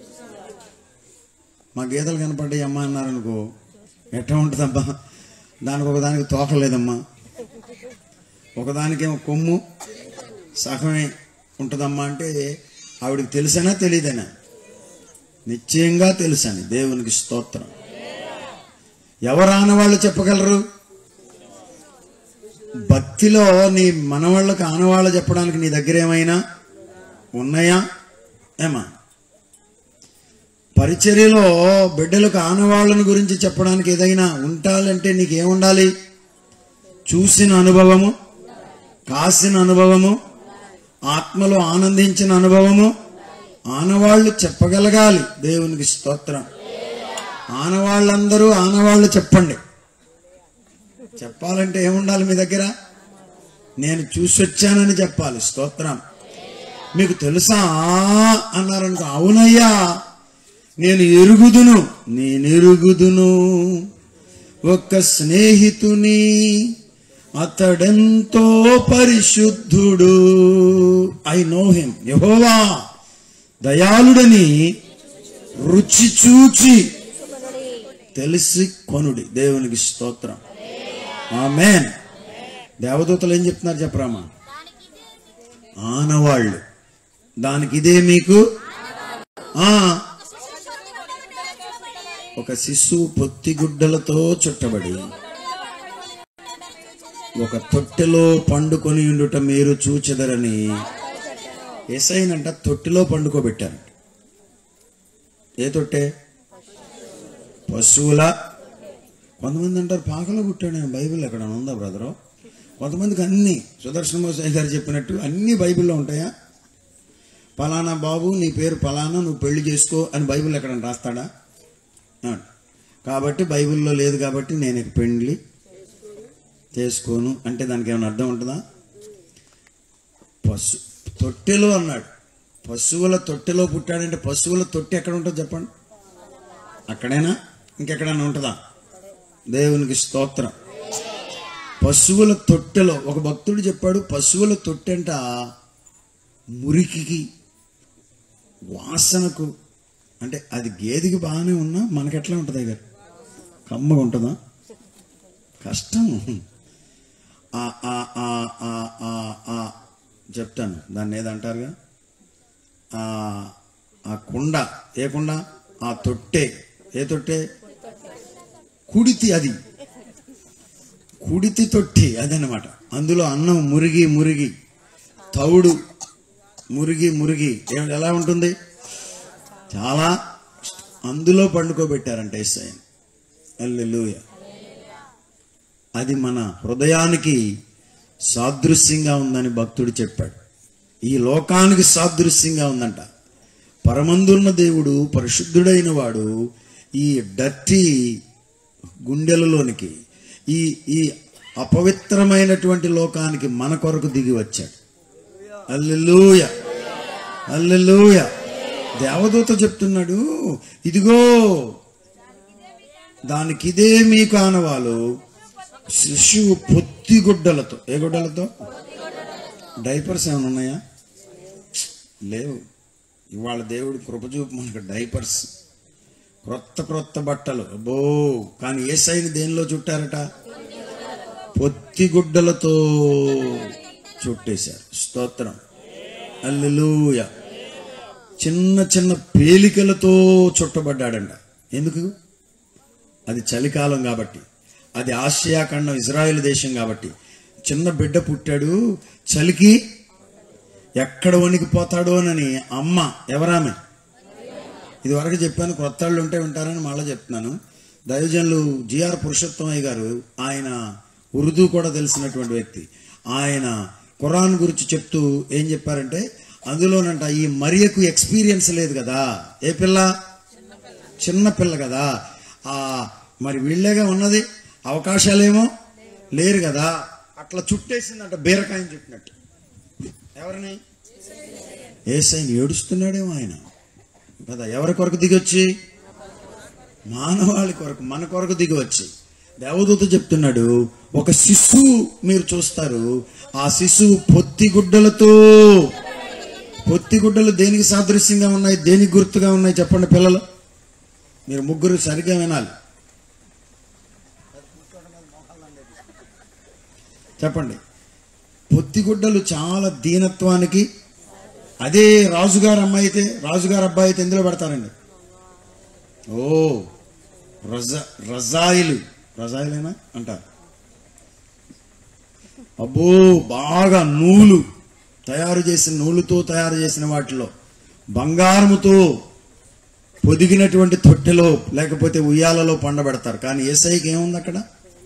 మా గీతలు కనపడ్డాయి అమ్మా అన్నారనుకో ఎట్లా ఉంటుందమ్మా దానికి ఒకదానికి తోకలేదమ్మా ఒకదానికేమో కొమ్ము సగమే ఉంటుందమ్మా అంటే ఆవిడకి తెలుసనా తెలియదనా నిశ్చయంగా తెలుసని దేవునికి స్తోత్రం ఎవరు ఆనవాళ్ళు చెప్పగలరు భక్తిలో నీ మనవాళ్ళకి ఆనవాళ్ళు చెప్పడానికి నీ దగ్గర ఏమైనా ఉన్నాయా ఏమా పరిచర్యలో బిడ్డలకు ఆనవాళ్ళను గురించి చెప్పడానికి ఏదైనా ఉండాలంటే నీకేముండాలి చూసిన అనుభవము కాసిన అనుభవము ఆత్మలో ఆనందించిన అనుభవము ఆనవాళ్ళు చెప్పగలగాలి దేవునికి స్తోత్రం ఆనవాళ్ళందరూ ఆనవాళ్ళు చెప్పండి చెప్పాలంటే ఏముండాలి మీ దగ్గర నేను చూసొచ్చానని చెప్పాలి స్తోత్రం మీకు తెలుసా అన్నారనుకో అవునయ్యా నేను ఎరుగుదును నేను ఎరుగుదును ఒక స్నేహితుని అతడెంతో పరిశుద్ధుడు ఐ నో హిమ్ యహోవా దయాళుడని రుచి చూచి తెలిసి కొనుడి దేవునికి స్తోత్రం ఆమెన్ దేవదూతలు ఏం చెప్తున్నారు చెప్పరామా ఆనవాళ్ళు దానికి ఇదే మీకు ఆ ఒక శిశువు పొత్తిగుడ్డలతో చుట్టబడి ఒక తొట్టెలో పండుకొని ఉండుట మీరు చూచెదరని ఎసైనంట తొట్టిలో పండుకోబెట్టారు ఏ తొట్టె పశువుల కొంతమంది అంటారు పాకలో పుట్టాడు బైబిల్ ఎక్కడ ఉందా బ్రదరు కొంతమందికి అన్ని సుదర్శన మోసాయి గారు చెప్పినట్టు అన్ని బైబిల్లో ఉంటాయా పలానా బాబు నీ పేరు పలానా నువ్వు పెళ్లి చేసుకో అని బైబిల్ ఎక్కడ రాస్తాడా ఆ. కాబట్టి బైబిల్లో లేదు కాబట్టి నేను ఇక పెళ్లి చేసుకోను అంటే దానికి ఏమైనా అర్థం ఉంటుందా పశు తొట్టెలో అన్నాడు పశువుల తొట్టెలో పుట్టాడంటే పశువుల తొట్టి ఎక్కడ ఉంటుంది చెప్పండి అక్కడైనా ఇంకెక్కడైనా ఉంటుందా దేవునికి స్తోత్రం పశువుల తొట్టెలో ఒక భక్తుడు చెప్పాడు పశువుల తొట్టెంట మురికికి వాసనకు అంటే అది గేదెకి బాగానే ఉన్నా మనకి ఎట్లా ఉంటుంది గారు కమ్మగా ఉంటుందా కష్టం ఆ, ఆ, ఆ, ఆ, ఆ, ఆ, చెప్తాను దాన్ని ఏదంటారుగా ఆ, ఆ కుండ ఏ కుండ ఆ తొట్టె ఏ తొట్టె కుడితి అది కుడితి తొట్టి అదనమాట అందులో అన్నం మురిగి మురిగి తౌడు మురిగి మురిగి ఏ- ఎలా ఉంటుంది చాలా అందులో పండుకోబెట్టారంట ఏసయ్యని హల్లెలూయా అది మన హృదయానికి సాదృశ్యంగా ఉందని భక్తుడు చెప్పాడు ఈ లోకానికి సాదృశ్యంగా ఉందంట పరమందున్న దేవుడు పరిశుద్ధుడైన వాడు ఈ డర్టీ గుండెలలోనికి ఈ ఈ అపవిత్రమైనటువంటి లోకానికి మన కొరకు దిగి వచ్చాడు అల్లెలూయ అల్లెలూయ దేవదూత చెప్తున్నాడు ఇదిగో దానికిదే మీకు ఆనవాలు శిశువు పొత్తి గుడ్డలతో ఏ గుడ్డలతో డైపర్స్ ఏమైనా ఉన్నాయా లేవు ఇవాళ దేవుడు కృపచూపు మనకు డైపర్స్ క్రొత్త క్రొత్త బట్టలు అబ్బో కానీ ఏ సైని దేనిలో చుట్టారట పొత్తి గుడ్డలతో చుట్టేశారు స్తోత్రం అల్లెలూయ చిన్న చిన్న పేలికలతో చుట్టబడ్డాడంట ఎందుకు అది చలికాలం కాబట్టి అది ఆసియా ఖండం ఇజ్రాయెల్ దేశం కాబట్టి చిన్న బిడ్డ పుట్టాడు చలికి ఎక్కడ వణికిపోతాడోనని అమ్మ ఎవరామె ఇది వరకు చెప్పాను కొత్త వాళ్ళు ఉంటే వింటారని మళ్ళీ చెప్తున్నాను దైవజనులు జిఆర్ పురుషోత్తమయ్య గారు ఆయన ఉర్దూ కూడా తెలిసినటువంటి వ్యక్తి ఆయన ఖురాన్ గురించి చెప్తూ ఏం చెప్పారంటే అందులోనంట ఈ మరియకు ఎక్స్పీరియన్స్ లేదు కదా ఏ పిల్ల చిన్న పిల్ల కదా ఆ మరి వీళ్ళేగా ఉన్నది అవకాశాలేమో లేరు కదా అట్లా చుట్టేసిందంట బీరకాయని చుట్టినట్టు ఎవరిని ఏసైని ఏడుస్తున్నాడేమో ఆయన కదా ఎవరి కొరకు దిగొచ్చి మానవాళి కొరకు మన కొరకు దిగి వచ్చి దేవదూత చెప్తున్నాడు ఒక శిశువు మీరు చూస్తారు ఆ శిశువు పొత్తి గుడ్డలతో పొత్తి గుడ్డలు దేనికి సాదృశ్యంగా ఉన్నాయి దేనికి గుర్తుగా ఉన్నాయి చెప్పండి పిల్లలు మీరు ముగ్గురు సరిగ్గా వినాలి చెప్పండి పొత్తిగుడ్డలు చాలా దీనత్వానికి అదే రాజుగారు అమ్మాయి అయితే రాజుగారు అబ్బాయి అయితే ఎందులో పెడతారండి ఓ రజ రజాయిలు రజాయిలేనా అంటారు అబ్బో బాగా నూలు తయారు చేసిన నూలుతో తయారు చేసిన వాటిలో బంగారముతో పొదిగినటువంటి తొట్టెలో లేకపోతే ఉయ్యాలలో పండబెడతారు కానీ ఏసైకి ఏముంది అక్కడ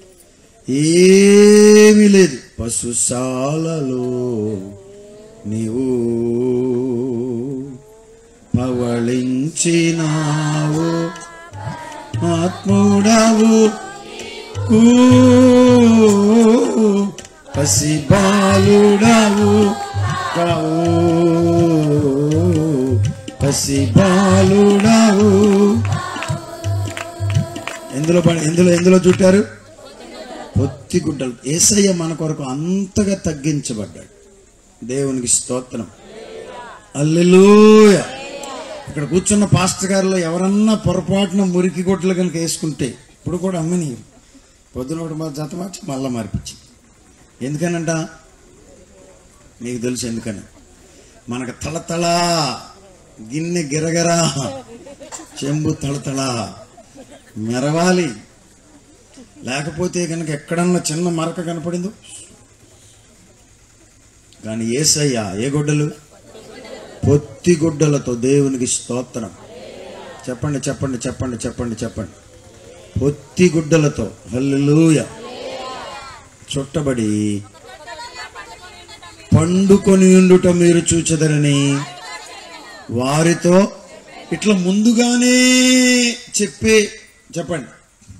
ఏమీ లేదు పశుశాలలో నీవు పవళించినావు ఆత్ముడవు ఊ, పసిబాలుడవు కావు పసిబాలుడవు ఎందులో పడి ఎందులో ఎందులో చుట్టారు పొత్తి గుడ్డలు ఏసయ్య మన కొరకు అంతగా తగ్గించబడ్డాడు దేవునికి స్తోత్రం అల్లెలూయ ఇక్కడ కూర్చున్న పాస్టర్ గారిలో ఎవరన్నా పొరపాటున మురికి గుడ్డలు కనుక వేసుకుంటే ఇప్పుడు కూడా అమ్మని పొద్దున ఒకటి మా జత మార్చి మళ్ళా మార్పించి ఎందుకనంట నీకు తెలుసు ఎందుకని మనకు తళతళ గిన్నె గిరగరా చెంబు తళతళ మెరవాలి లేకపోతే కనుక ఎక్కడన్నా చిన్న మరక కనపడిందో కానీ ఏసయ్య ఏ గుడ్డలు పొత్తి గుడ్డలతో దేవునికి స్తోత్రం చెప్పండి చెప్పండి చెప్పండి చెప్పండి చెప్పండి పొత్తి గుడ్డలతో హల్లెలూయ చుట్టబడి పండుకొని ఉండుట మీరు చూచెదరని వారితో ఇట్లా ముందుగానే చెప్పే చెప్పండి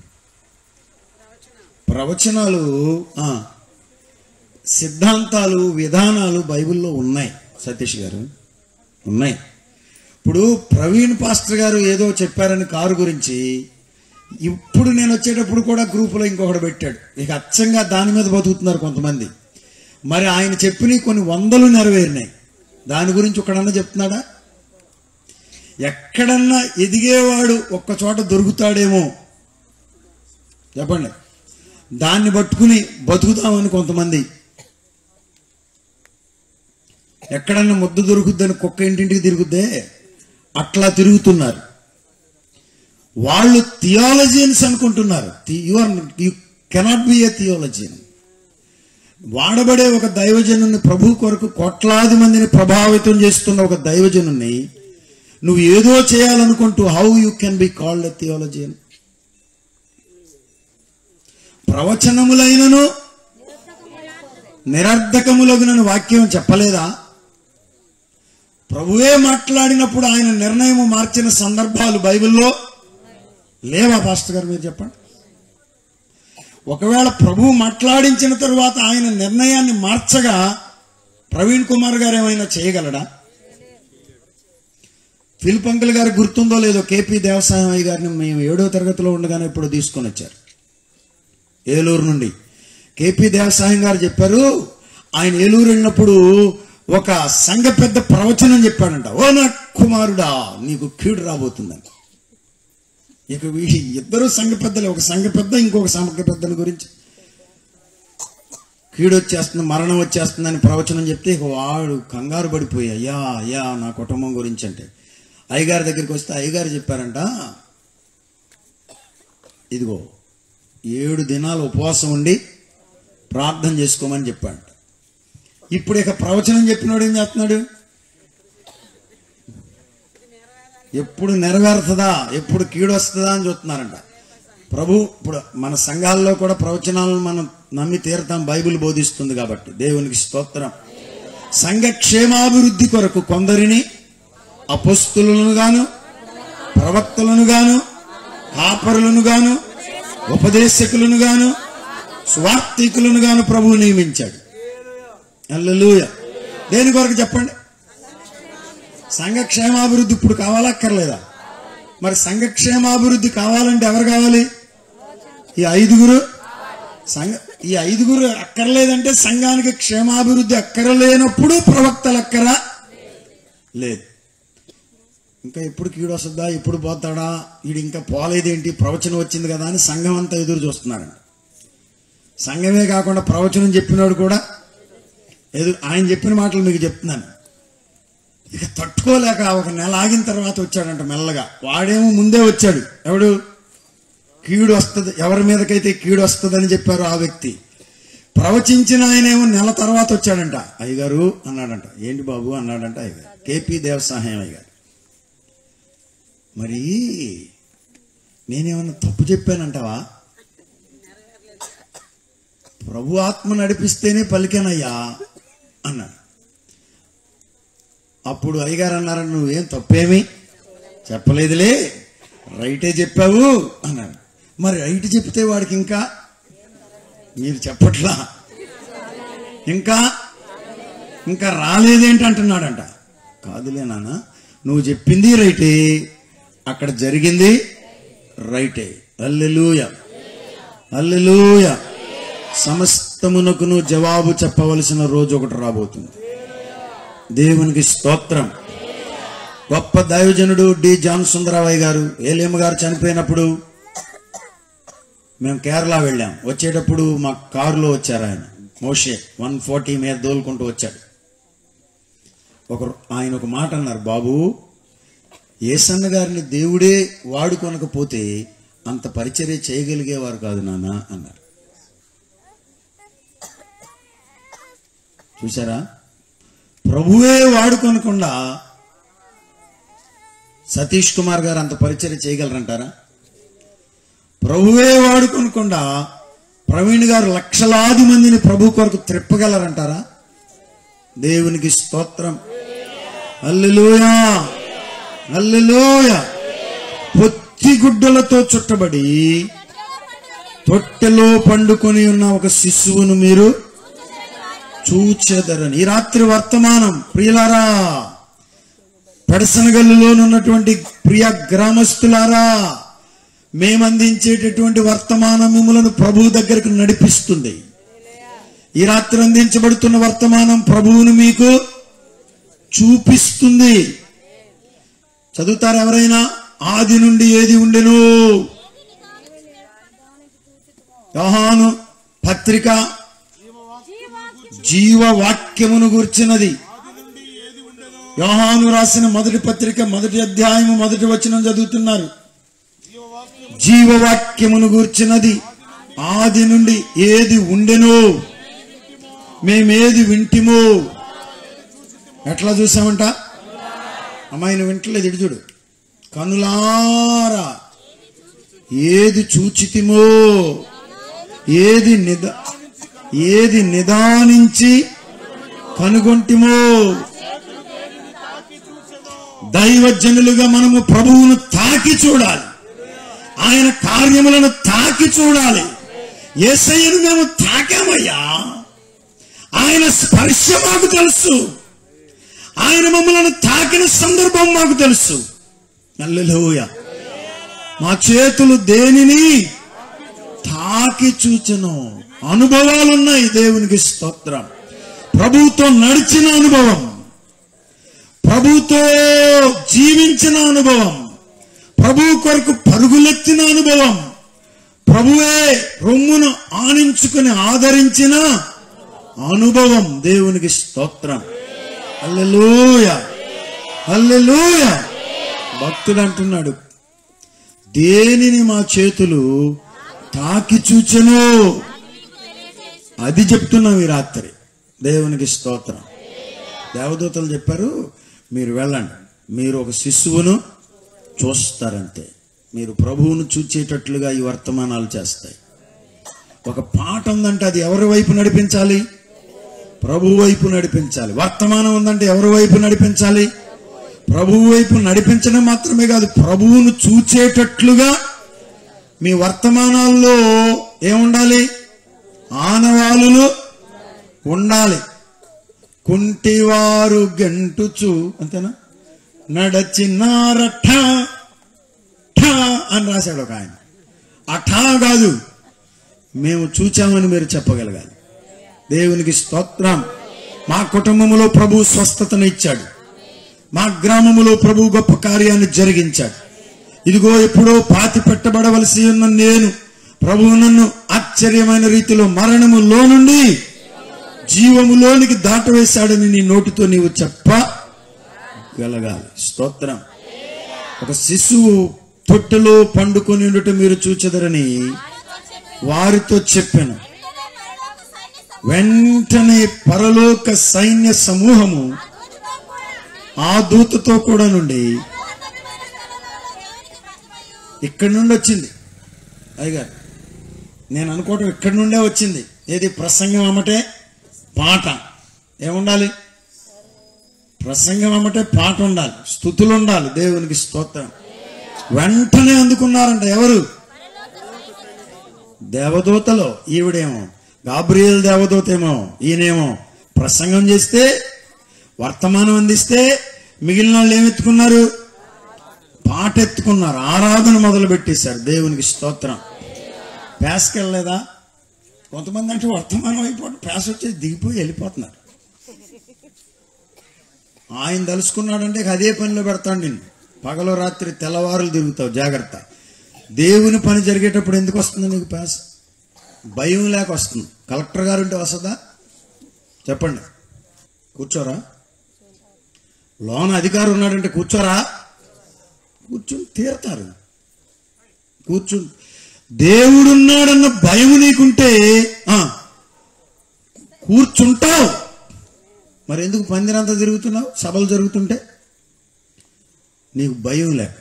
ప్రవచనాలు ఆ, సిద్ధాంతాలు విధానాలు బైబిల్లో ఉన్నాయి సతీష్ గారు ఉన్నాయి ఇప్పుడు ప్రవీణ్ పాస్టర్ గారు ఏదో చెప్పారని కారు గురించి ఇప్పుడు నేను వచ్చేటప్పుడు కూడా గ్రూపులో ఇంకొకటి పెట్టాడు ఇక అచ్చంగా దాని మీద బతుకుతున్నారు కొంతమంది మరి ఆయన చెప్పినవి కొన్ని వందలు నెరవేరినాయి దాని గురించి ఒకడన్నా చెప్తున్నాడా ఎక్కడన్నా ఎదిగేవాడు ఒక్క చోట దొరుకుతాడేమో చెప్పండి దాన్ని పట్టుకుని బతుకుతామని కొంతమంది ఎక్కడన్నా ముద్ద దొరుకుద్దని కుక్క ఇంటింటికి తిరుగుద్దే అట్లా తిరుగుతున్నారు వాళ్ళు థియాలజియన్స్ అనుకుంటున్నారు you are you cannot be a theologian వాడబడే ఒక దైవజనుని ప్రభు కొరకు కోట్లాది మందిని ప్రభావితం చేస్తున్న ఒక దైవజనుని నువ్వు ఏదో చేయాలనుకుంటూ how you can be called a theologian ప్రవచనములైనను నిరర్ధకములగునని వాక్యం చెప్పలేదా ప్రభువే మాట్లాడినప్పుడు ఆయన నిర్ణయం మార్చిన సందర్భాలు బైబిల్లో లేవా పాస్టర్ గారు మీరు చెప్పండి ఒకవేళ ప్రభు మాట్లాడించిన తరువాత ఆయన నిర్ణయాన్ని మార్చగా ప్రవీణ్ కుమార్ గారు ఏమైనా చేయగలడా ఫిలిపంకుల్ గారు గుర్తుందో లేదో కేపీ దేవసాయమయ్య గారిని మేము ఏడో తరగతిలో ఉండగానే ఇప్పుడు తీసుకొని వచ్చారు ఏలూరు నుండి కేపీ దేవసాయం గారు చెప్పారు ఆయన ఏలూరు వెళ్ళినప్పుడు ఒక సంఘ పెద్ద ప్రవచనం చెప్పాడంట ఓ నా కుమారుడా నీకు కీడు రాబోతుందని ఇక వీ ఇద్దరు సంఘ పెద్దలే ఒక సంఘ పెద్ద ఇంకొక సంఘ పెద్దల గురించి కీడు వచ్చేస్తుంది మరణం వచ్చేస్తుందని ప్రవచనం చెప్తే ఇక వాడు కంగారు పడిపోయి అయ్యా అయ్యా నా కుటుంబం గురించి అంటే అయ్యగారి దగ్గరికి వస్తే అయ్యగారు చెప్పారంట ఇదిగో ఏడు దినాలు ఉపవాసం ఉండి ప్రార్థన చేసుకోమని చెప్పాడు ఇప్పుడు ఇక ప్రవచనం చెప్పినోడు ఏం చేస్తున్నాడు ఎప్పుడు నెరవేరుతుందా ఎప్పుడు కీడు వస్తుందా అని చూస్తున్నారంట ప్రభు ఇప్పుడు మన సంఘాల్లో కూడా ప్రవచనాలను మనం నమ్మి తీరతాం బైబిల్ బోధిస్తుంది కాబట్టి దేవునికి స్తోత్రం సంఘ క్షేమాభివృద్ధి కొరకు కొందరిని అపస్తులను గాను ప్రవక్తలను గాను కాపరులను గాను ఉపదేశకులను గాను స్వార్థికులను గాను ప్రభువు నియమించాడు అల్లెలూయ దేని కొరకు చెప్పండి సంఘ క్షేమాభివృద్ధి ఇప్పుడు కావాలా అక్కర్లేదా మరి సంఘ క్షేమాభివృద్ధి కావాలంటే ఎవరు కావాలి ఈ ఐదుగురు సంఘ ఈ ఐదుగురు అక్కర్లేదంటే సంఘానికి క్షేమాభివృద్ధి అక్కరలేనప్పుడు ప్రవక్తలు అక్కరా లేదు ఇంకా ఎప్పుడు కీడు వస్తుందా ఎప్పుడు పోతాడా వీడు ఇంకా పోలేదేంటి ప్రవచనం వచ్చింది కదా అని సంఘం అంతా ఎదురు చూస్తున్నారండి సంఘమే కాకుండా ప్రవచనం చెప్పినోడు కూడా ఎదురు ఆయన చెప్పిన మాటలు మీకు చెప్తున్నాను ఇక తట్టుకోలేక ఒక నెల ఆగిన తర్వాత వచ్చాడంట మెల్లగా వాడేమో ముందే వచ్చాడు ఎవడు కీడు వస్తుంది ఎవరి మీదకైతే కీడు వస్తుందని చెప్పారు ఆ వ్యక్తి ప్రవచించిన ఆయనేమో నెల తర్వాత వచ్చాడంట అయ్యగారు అన్నాడంట ఏంటి బాబు అన్నాడంట అయ్యగారు కేపీ దేవసాహయం అయ్యగారు మరి నేనేమన్నా తప్పు చెప్పానంటావా ప్రభు ఆత్మ నడిపిస్తేనే పలికానయ్యా అన్నాడు అప్పుడు అయ్యగారు అన్నారు నువ్వేం తప్పేమి చెప్పలేదులే రైటే చెప్పావు అన్నాడు మరి రైట్ చెప్తే వాడికి ఇంకా మీరు చెప్పట్లా ఇంకా ఇంకా రాలేదేంటి అంటున్నాడంట కాదులే నాన్న నువ్వు చెప్పింది రైటే అక్కడ జరిగింది రైటే అల్లెలూయ అల్లెలూయ సమస్తమునకును జవాబు చెప్పవలసిన రోజు ఒకటి రాబోతుంది దేవునికి స్తోత్రం గొప్ప దైవజనుడు డి జాన్ సుందరరావయ్య గారు ఏలేమ గారు చనిపోయినప్పుడు మేము కేరళ వెళ్ళాం వచ్చేటప్పుడు మా కారులో వచ్చారు ఆయన మోషే వన్ ఫార్టీ మీద దోలుకుంటూ వచ్చాడు ఒక ఆయన ఒక మాట అన్నారు బాబు ఏసన్న గారిని దేవుడే వాడుకొనకపోతే అంత పరిచర్య చేయగలిగేవారు కాదు నాన్న అన్నారు చూసారా ప్రభువే వాడుకొనకుండా సతీష్ కుమార్ గారు అంత పరిచర్య చేయగలరంటారా ప్రభువే వాడుకొనకుండా ప్రవీణ్ గారు లక్షలాది మందిని ప్రభు కొరకు త్రిప్పగలరంటారా దేవునికి స్తోత్రం అల్లెలూయా అల్లెలూయ పొత్తి గుడ్డలతో చుట్టబడి తొట్టెలో పండుకొని ఉన్న ఒక శిశువును మీరు చూచెదరని ఈ రాత్రి వర్తమానం ప్రియులారా పెడసనగల్లులోనున్నటువంటి ప్రియ గ్రామస్తులారా మేమందించేటటువంటి వర్తమానం మిమ్మలను ప్రభు దగ్గరకు నడిపిస్తుంది ఈ రాత్రి అందించబడుతున్న వర్తమానం ప్రభువును మీకు చూపిస్తుంది చదువుతారు ఎవరైనా ఆది నుండి ఏది ఉండెను యోహాను పత్రిక జీవవాక్యమును గూర్చినది యోహాను రాసిన మొదటి పత్రిక మొదటి అధ్యాయము మొదటి వచనం చదువుతున్నారు జీవవాక్యమును గూర్చినది ఆది నుండి ఏది ఉండెను మేమేది వింటిమో ఎట్లా చూసామంట అమ్మాయిని వింటలేదు ఇటు చూడు కనులారా ఏది చూచితిమో ఏది నిద ఏది నిదానించి కనుగొంటిమో దైవజనులుగా మనము ప్రభువును తాకి చూడాలి ఆయన కార్యములను తాకి చూడాలి ఏసయ్యను మేము తాకామయ్యా ఆయన స్పర్శ మాకు తెలుసు ఆయన మమ్మల్ని తాకిన సందర్భం మాకు తెలుసు హల్లెలూయా మా చేతులు దేనిని తాకి చూచను అనుభవాలు ఉన్నాయి దేవునికి స్తోత్రం ప్రభుతో నడిచిన అనుభవం ప్రభుతో జీవించిన అనుభవం ప్రభు కొరకు పరుగులెత్తిన అనుభవం ప్రభువే రొమ్మును ఆనించుకుని ఆదరించిన అనుభవం దేవునికి స్తోత్రం హల్లెలూయ హల్లెలూయ భక్తుడు అంటున్నాడు దేనిని మా చేతులు తాకి చూచెను అది చెప్తున్నాం ఈ రాత్రి దేవునికి స్తోత్రం దేవదూతలు చెప్పారు మీరు వెళ్ళండి మీరు ఒక శిశువును చూస్తారంతే మీరు ప్రభువును చూచేటట్లుగా ఈ వర్తమానాలు చేస్తాయి ఒక పాట ఉందంటే అది ఎవరి వైపు నడిపించాలి ప్రభు వైపు నడిపించాలి వర్తమానం ఉందంటే ఎవరి వైపు నడిపించాలి ప్రభువు వైపు నడిపించడం మాత్రమే కాదు ప్రభువును చూచేటట్లుగా మీ వర్తమానాల్లో ఏముండాలి ఆనవాలులు ఉండాలి కుంటివారు గంటుచు అంతేనా నడచినారఠ ఠా అని రాశాడు ఒక ఆయన అఠా కాదు మేము చూచామని మీరు చెప్పగలగాలి దేవునికి స్తోత్రం మా కుటుంబంలో ప్రభు స్వస్థతను ఇచ్చాడు మా గ్రామములో ప్రభు గొప్ప కార్యాన్ని జరిగించాడు ఇదిగో ఎప్పుడో పాతి పెట్టబడవలసి ఉన్న నేను ప్రభువు నన్ను ఆశ్చర్యమైన రీతిలో మరణములో నుండి జీవములోనికి దాటవేశాడని నీ నోటితో నీవు చెప్పగలగాలి స్తోత్రం ఒక శిశువు తొట్టెలో పండుకొని ఉండటం మీరు చూచెదరని వారితో చెప్పాను వెంటనే పరలోక సైన్య సమూహము ఆ దూతతో కూడా నుండి ఇక్కడి నుండి వచ్చింది అయ్యగారు నేను అనుకోవటం ఇక్కడి నుండే వచ్చింది ఏది ప్రసంగం అమ్మటే పాట ఏముండాలి ప్రసంగం అమ్మటే పాట ఉండాలి స్థుతులు ఉండాలి దేవునికి స్తోత్రం వెంటనే అందుకున్నారంట ఎవరు దేవదూతలో ఈవిడేమో గాబ్రియల్ దేవదూత ఏమో ఈయనేమో ప్రసంగం చేస్తే వర్తమానం అందిస్తే మిగిలిన వాళ్ళు ఏమెత్తుకున్నారు పాట ఎత్తుకున్నారు ఆరాధన మొదలు పెట్టేశారు దేవునికి స్తోత్రం పేసకెళ్ళలేదా కొంతమంది అంటే వర్తమానం అయిపోయి పేస వచ్చేసి దిగిపోయి వెళ్ళిపోతున్నారు ఆయన తలుసుకున్నాడంటే ఇక అదే పనిలో పెడతాడు నిన్ను పగలో రాత్రి తెల్లవారులు తిరుగుతావు జాగ్రత్త దేవుని పని జరిగేటప్పుడు ఎందుకు వస్తుంది నీకు పేస భయం లేక వస్తుంది కలెక్టర్ గారు ఉంటే వస్తుందా చెప్పండి కూర్చోరా లోన అధికారి ఉన్నాడంటే కూర్చోరా కూర్చుని తీరతారు కూర్చుని దేవుడున్నాడన్న భయం నీకుంటే ఆ, కూర్చుంటావు మరి ఎందుకు పందిరంతా తిరుగుతున్నావు సభలు జరుగుతుంటే నీకు భయం లేక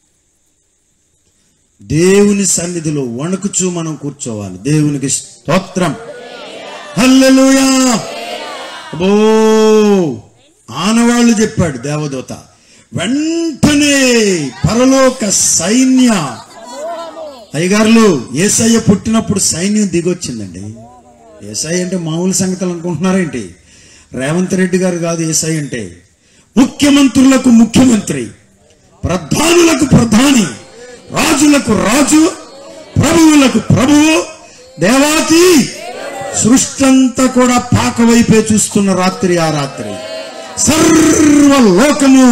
దేవుని సన్నిధిలో వణుకుచూ మనం కూర్చోవాలి దేవునికి స్తోత్రం హల్లెలూయా అబ్బో ఆనవాళ్ళు చెప్పాడు దేవదూత వెంటనే పరలోక సైన్య అయ్యగారులు ఏసయ్య పుట్టినప్పుడు సైన్యం దిగొచ్చిందండి ఏసఐ అంటే మామూలు సంగతులు అనుకుంటున్నారేంటి రేవంత్ రెడ్డి గారు కాదు ఏసఐ అంటే ముఖ్యమంత్రులకు ముఖ్యమంత్రి ప్రధానులకు ప్రధాని రాజులకు రాజు ప్రభువులకు ప్రభువు దేవాతి సృష్టంతా కూడా పాక వైపే చూస్తున్న రాత్రి ఆ రాత్రి సర్వ లోకము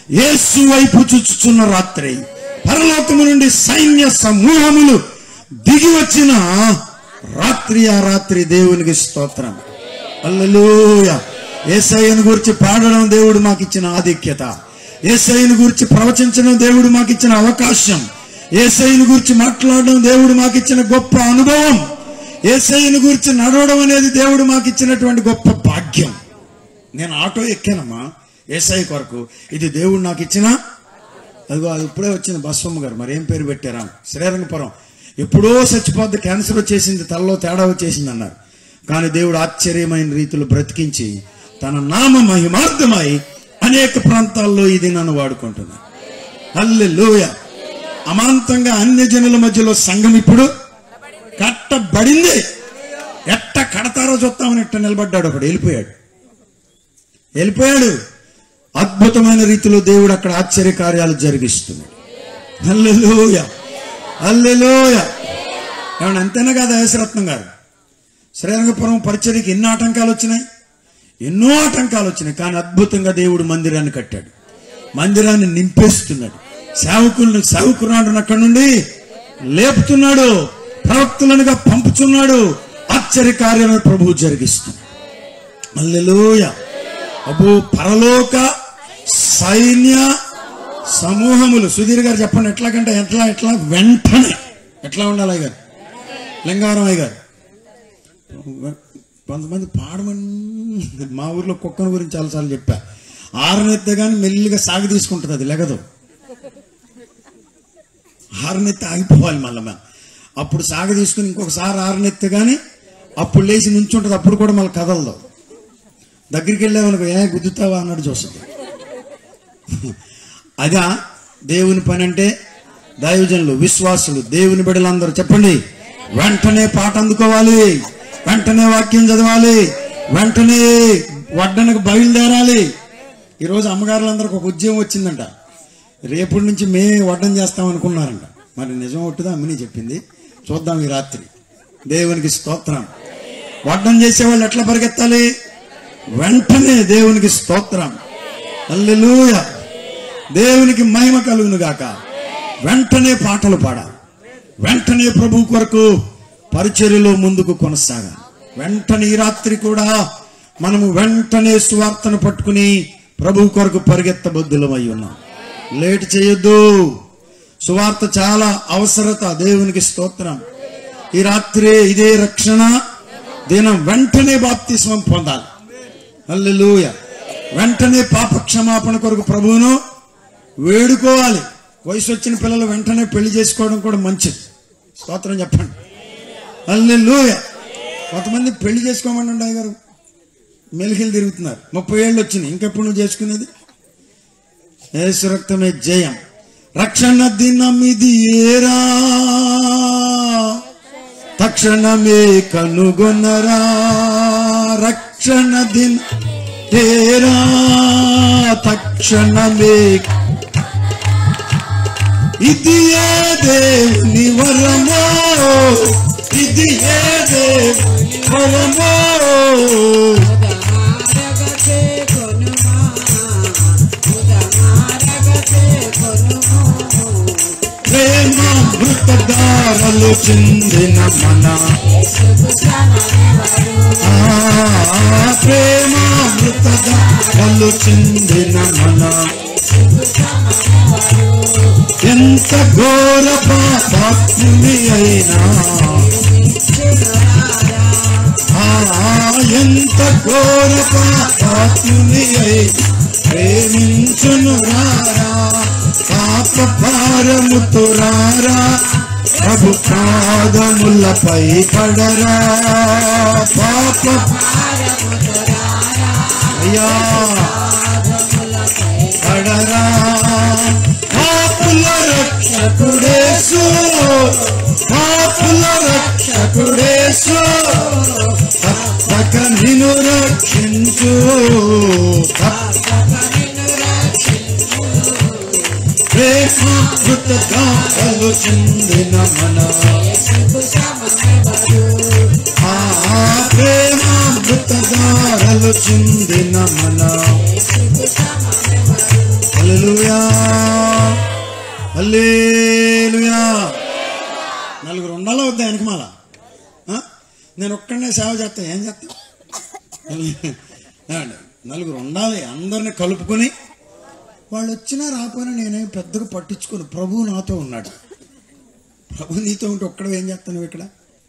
యేసు వైపు చూచుచున్న రాత్రి పరలోకము నుండి సైన్య సమూహములు దిగి వచ్చిన రాత్రి ఆ రాత్రి దేవునికి స్తోత్రం అల్లెలూయ ఏసయ్యను గురించి పాడడం దేవుడు మాకు ఇచ్చిన ఆధిక్యత ఏసయ్యను గురించి ప్రవచించడం దేవుడు మాకు ఇచ్చిన అవకాశం ఏసయ్యను గురించి మాట్లాడడం దేవుడు మాకు ఇచ్చిన గొప్ప అనుభవం ఏసయ్యను గురించి నడవడం అనేది దేవుడు మాకు ఇచ్చినటువంటి గొప్ప భాగ్యం నేను ఆటో ఎక్కానమ్మా ఏసఐ కొరకు ఇది దేవుడు నాకు ఇచ్చిన అదిగో అది ఇప్పుడే వచ్చింది బస్వమ్మ గారు మరి ఏం పేరు పెట్టారా శ్రీరంగపురం ఎప్పుడో చచ్చిపోద్ది క్యాన్సర్ వచ్చేసింది తలలో తేడా వచ్చేసింది అన్నారు కానీ దేవుడు ఆశ్చర్యమైన రీతిలో బ్రతికించి తన నామ మహిమార్థమై అనేక ప్రాంతాల్లో ఇది నన్ను వాడుకుంటున్నాను హల్లెలూయ అమాంతంగా అన్య జనుల మధ్యలో సంఘం ఇప్పుడు కట్టబడింది ఎట్ట కడతారో చూస్తామని ఎట్ట నిలబడ్డాడు ఒకడు వెళ్ళిపోయాడు వెళ్ళిపోయాడు అద్భుతమైన రీతిలో దేవుడు అక్కడ ఆశ్చర్య కార్యాలు జరిగిస్తున్నాడు హల్లెలూయ హల్లెలూయ ఏమన్నా అంతేనా కాదా యేసరత్నం గారు శ్రీరంగపురం పరిచర్యకి ఎన్ని ఆటంకాలు వచ్చినాయి ఎన్నో ఆటంకాలు వచ్చినాయి కానీ అద్భుతంగా దేవుడు మందిరాన్ని కట్టాడు మందిరాన్ని నింపేస్తున్నాడు సేవకులను సేవకురాడు అక్కడి నుండి లేపుతున్నాడు ప్రవక్తులనుగా పంపుతున్నాడు ఆశ్చర్య కార్యాలను ప్రభువు జరిగిస్తున్నాడు అల్లెలూయ అబ్బో పరలోక సైన్య సమూహములు సుధీర్ గారు చెప్పండి ఎట్లాగంటే ఎట్లా ఎట్లా వెంటనే ఎట్లా ఉండాలి అయ్య గారు లింగారం అయ్య గారు కొంతమంది పాడమని మా ఊర్లో కుక్కను గురించి చాలాసార్లు చెప్పా ఆరనెత్తే కానీ మెల్లిగా సాగి తీసుకుంటుంది అది లెగదు ఆరనెత్తి ఆగిపోవాలి మళ్ళీ మేము అప్పుడు సాగ తీసుకుని ఇంకొకసారి ఆరనెత్తే కానీ అప్పుడు లేచి నుంచుంటుంది అప్పుడు కూడా మళ్ళీ కదలదు దగ్గరికి వెళ్ళామనుకో ఏ గుద్దుతావా అన్నట్టు చూస్తుంది అదా దేవుని పని అంటే దైవజనులు విశ్వాసులు దేవుని బిడ్డలందరూ చెప్పండి వెంటనే పాట అందుకోవాలి వెంటనే వాక్యం చదవాలి వెంటనే వడ్డనకు బయలుదేరాలి ఈరోజు అమ్మగారులందరికి ఒక ఉద్యమం వచ్చిందంట రేపటి నుంచి మేమే వడ్డం చేస్తాం అనుకున్నారంట మరి నిజం ఒట్టుదా అమ్మని చెప్పింది చూద్దాం ఈ రాత్రి దేవునికి స్తోత్రం వడ్డం చేసేవాళ్ళు ఎట్లా పరిగెత్తాలి వెంటనే దేవునికి స్తోత్రం అల్లెలూయ దేవునికి మహిమ కలుగును గాక వెంటనే పాటలు పాడాలి వెంటనే ప్రభు కొరకు పరిచర్యలో ముందుకు కొనసాగాలి వెంటనే ఈ రాత్రి కూడా మనము వెంటనే సువార్తను పట్టుకుని ప్రభు కొరకు పరిగెత్తబద్దులమై ఉన్నాం లేట్ చేయొద్దు సువార్త చాలా అవసరత దేవునికి స్తోత్రం ఈ రాత్రి ఇదే రక్షణ దినం వెంటనే బాప్తిస్మం పొందాలి హల్లెలూయ వెంటనే పాప క్షమాపణ కొరకు ప్రభువును వేడుకోవాలి వయసు వచ్చిన పిల్లలు వెంటనే పెళ్లి చేసుకోవడం కూడా మంచిది స్తోత్రం చెప్పండి హల్లెలూయ కొంతమంది పెళ్లి చేసుకోమని ఉండే గారు మెలికలు తిరుగుతున్నారు ముప్పై ఏళ్ళు వచ్చినాయి ఇంకెప్పుడు నువ్వు చేసుకునేది యేసు రక్తమే జయం రక్షణ దినమిది ఏరా తక్షణమే కనుగొనరా రక్షణ దిన తేరా తక్షణమే ఇది ఏ దేవుని వరమో ఇది ఏ దేవుని వరమో ఉదమారగతే కొనుమా ఉదమారగతే కొనుమా ప్రేమ మృతదారలు చెందిన మన యేసుకు సమమెవరు ఆ ప్రేమ మృతదారలు చెందిన మన యేసుకు సమమెవరు ఎంత ఘోర పాపాత్ముని అయినా నిత్యురారా ఆ ఎంత ఘోర పాపాత్ముని అయి ప్రేమించును రారా పాప భారముతో రారా ప్రభు పాదములపై పడరా పాప అయ్యా పడరా పాపుల రక్షకుడేసు పాపుల రక్షకుడేసు తప్పక నిన్ను రక్షించు ప్రేమామృతగా కలు చెందిన మన యేసుకు సమమెవరు ఆ ప్రేమామృతగా కలు చెందిన మన యేసుకు సమమెవరు హల్లెలూయా హల్లేలుయా నలుగురు ఉండాలా వద్దా వెనకమాల ఆ? నేను ఒక్కడనే సేవ చేస్తా ఏం చేస్తా ఏమండి? నలుగురు ఉండాలి అందరిని కలుపుకొని వాళ్ళు వచ్చినా రాకపోయినా నేనేం పెద్దగా పట్టించుకోను ప్రభు నాతో ఉన్నాడు ప్రభు నీతో ఉంటే ఒక్కడ ఏం చేస్తాను ఇక్కడ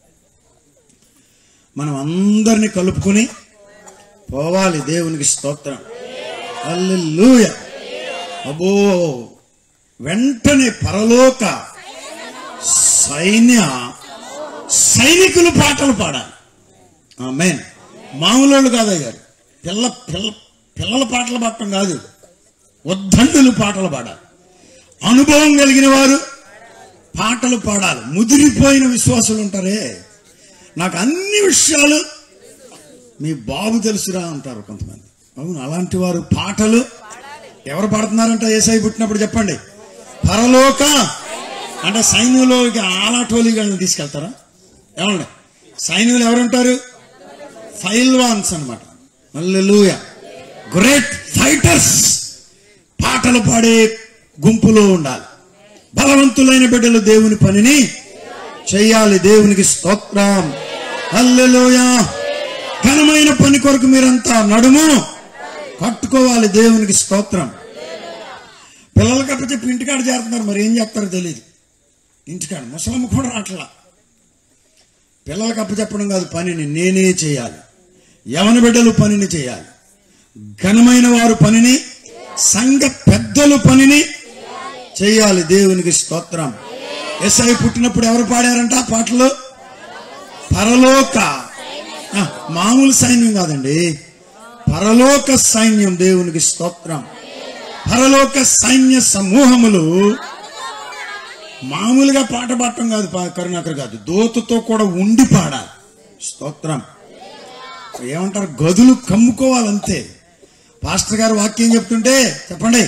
మనం అందరిని కలుపుకొని పోవాలి దేవునికి స్తోత్రం హల్లెలూయ అబ్బో వెంటనే పరలోక సైన్య సైనికులు పాటలు పాడాలి ఆమెన్ మామూలు వాళ్ళు కాదయ్య గారు పిల్ల పిల్ల పిల్లల పాటలు పాడటం కాదు ఉద్దండులు పాటలు పాడాలి అనుభవం కలిగిన వారు పాటలు పాడాలి ముదిరిపోయిన విశ్వాసులు ఉంటారే నాకు అన్ని విషయాలు మీ బాబు తెలుసురా అంటారు కొంతమంది అవును అలాంటి వారు పాటలు ఎవరు పాడుతున్నారంట ఏసై పుట్టినప్పుడు చెప్పండి పరలోక అంటే సైన్యంలోకి ఆలాటోలిగాళ్ళని తీసుకెళ్తారా ఏమండి సైన్యులు ఎవరుంటారు ఫైల్వాన్స్ అనమాట మల్లెలూయ గ్రేట్ ఫైటర్స్ పాటలు పాడే గుంపులో ఉండాలి బలవంతులైన బిడ్డలు దేవుని పనిని చెయ్యాలి దేవునికి స్తోత్రం హల్లెలూయ ఘనమైన పని కొరకు మీరంతా నడుము కట్టుకోవాలి దేవునికి స్తోత్రం పిల్లలకి అప్ప చెప్పి ఇంటికాడ చేరుతున్నారు మరి ఏం చేస్తారో తెలియదు ఇంటికాడ ముసలమ్మ కూడా రాట్లా పిల్లలకు అప్పచెప్పడం కాదు పనిని నేనే చేయాలి యవన బిడ్డలు పనిని చేయాలి ఘనమైన వారు పనిని సంఘ పెద్దలు పనిని చేయాలి దేవునికి స్తోత్రం ఎస్ఐ పుట్టినప్పుడు ఎవరు పాడారంట ఆ పాటలు పరలోక ఆ, మామూలు సైన్యం కాదండి పరలోక సైన్యం దేవునికి స్తోత్రం పరలోక సైన్య సమూహములు మామూలుగా పాట పాడటం కాదు పా- కరుణాకర్ కాదు దోతతో కూడా ఉండి పాడాలి స్తోత్రం ఏమంటారు గదులు కమ్ముకోవాలంతే పాస్టర్ గారు వాక్యం చెప్తుంటే చెప్పండి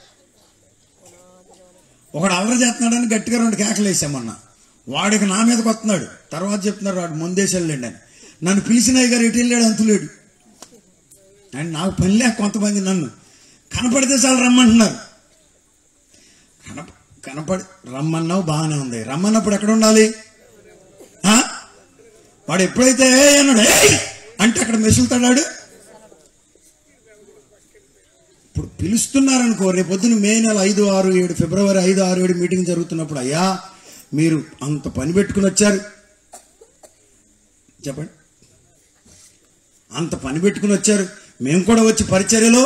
ఒకడు అలర చేస్తున్నాడని గట్టిగా రెండు కేకలు వేసామన్నా వాడికి నా మీదకి వస్తున్నాడు తర్వాత చెప్తున్నాడు వాడు ముందేసి వెళ్ళండి అని నన్ను పిలిచిన అయ్య గారు ఎటు వెళ్ళాడు అంతులేడు అండ్ నాకు పని లేక కొంతమంది నన్ను కనపడితే చాలు రమ్మంటున్నారు కనప కనపడి రమ్మన్నావు బాగానే ఉంది రమ్మన్నప్పుడు ఎక్కడ ఉండాలి ఆ? వాడు ఎప్పుడైతే "ఏయ్" అన్నాడు "ఏయ్" అంటే అక్కడ మెసులుతాడాడు ఇప్పుడు పిలుస్తున్నారనుకో రేపు పొద్దున మే నెల ఐదు ఆరు ఏడు ఫిబ్రవరి ఐదు ఆరు ఏడు మీటింగ్ జరుగుతున్నప్పుడు అయ్యా మీరు అంత పని పెట్టుకుని వచ్చారు చెప్పండి అంత పని పెట్టుకుని వచ్చారు మేము కూడా వచ్చి పరిచర్యలో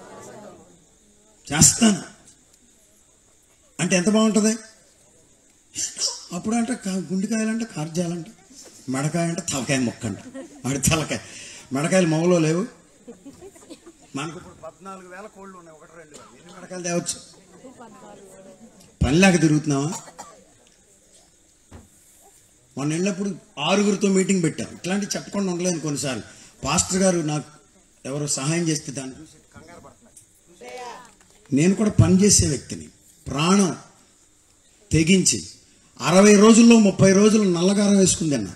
చేస్తాను అంటే ఎంత బాగుంటుంది అప్పుడు అంటే కా- గుండెకాయలంటే కార్జాలంట మెడకాయ అంటే తలకాయ మొక్క అంట వాడి తలకాయ మెడకాయలు మొగలో లేవు మనకు ఇప్పుడు పద్నాలుగు వేల కోళ్ళు ఉన్నాయి ఒకటి రెండు వేలు. ఎన్ని మెడకాయలు తేవచ్చు పనిలాగా తిరుగుతున్నావా మొన్న వెళ్ళినప్పుడు ఆరుగురితో మీటింగ్ పెట్టారు ఇట్లాంటివి చెప్పకుండా ఉండలేదు కొన్నిసార్లు పాస్టర్ గారు నాకు ఎవరో సహాయం చేస్తే దాన్ని చూసి కంగారు పడుతున్నారు నేను కూడా పని చేసే వ్యక్తిని ప్రాణం తెగించి అరవై రోజుల్లో ముప్పై రోజులు నల్లగారం వేసుకుంది అన్న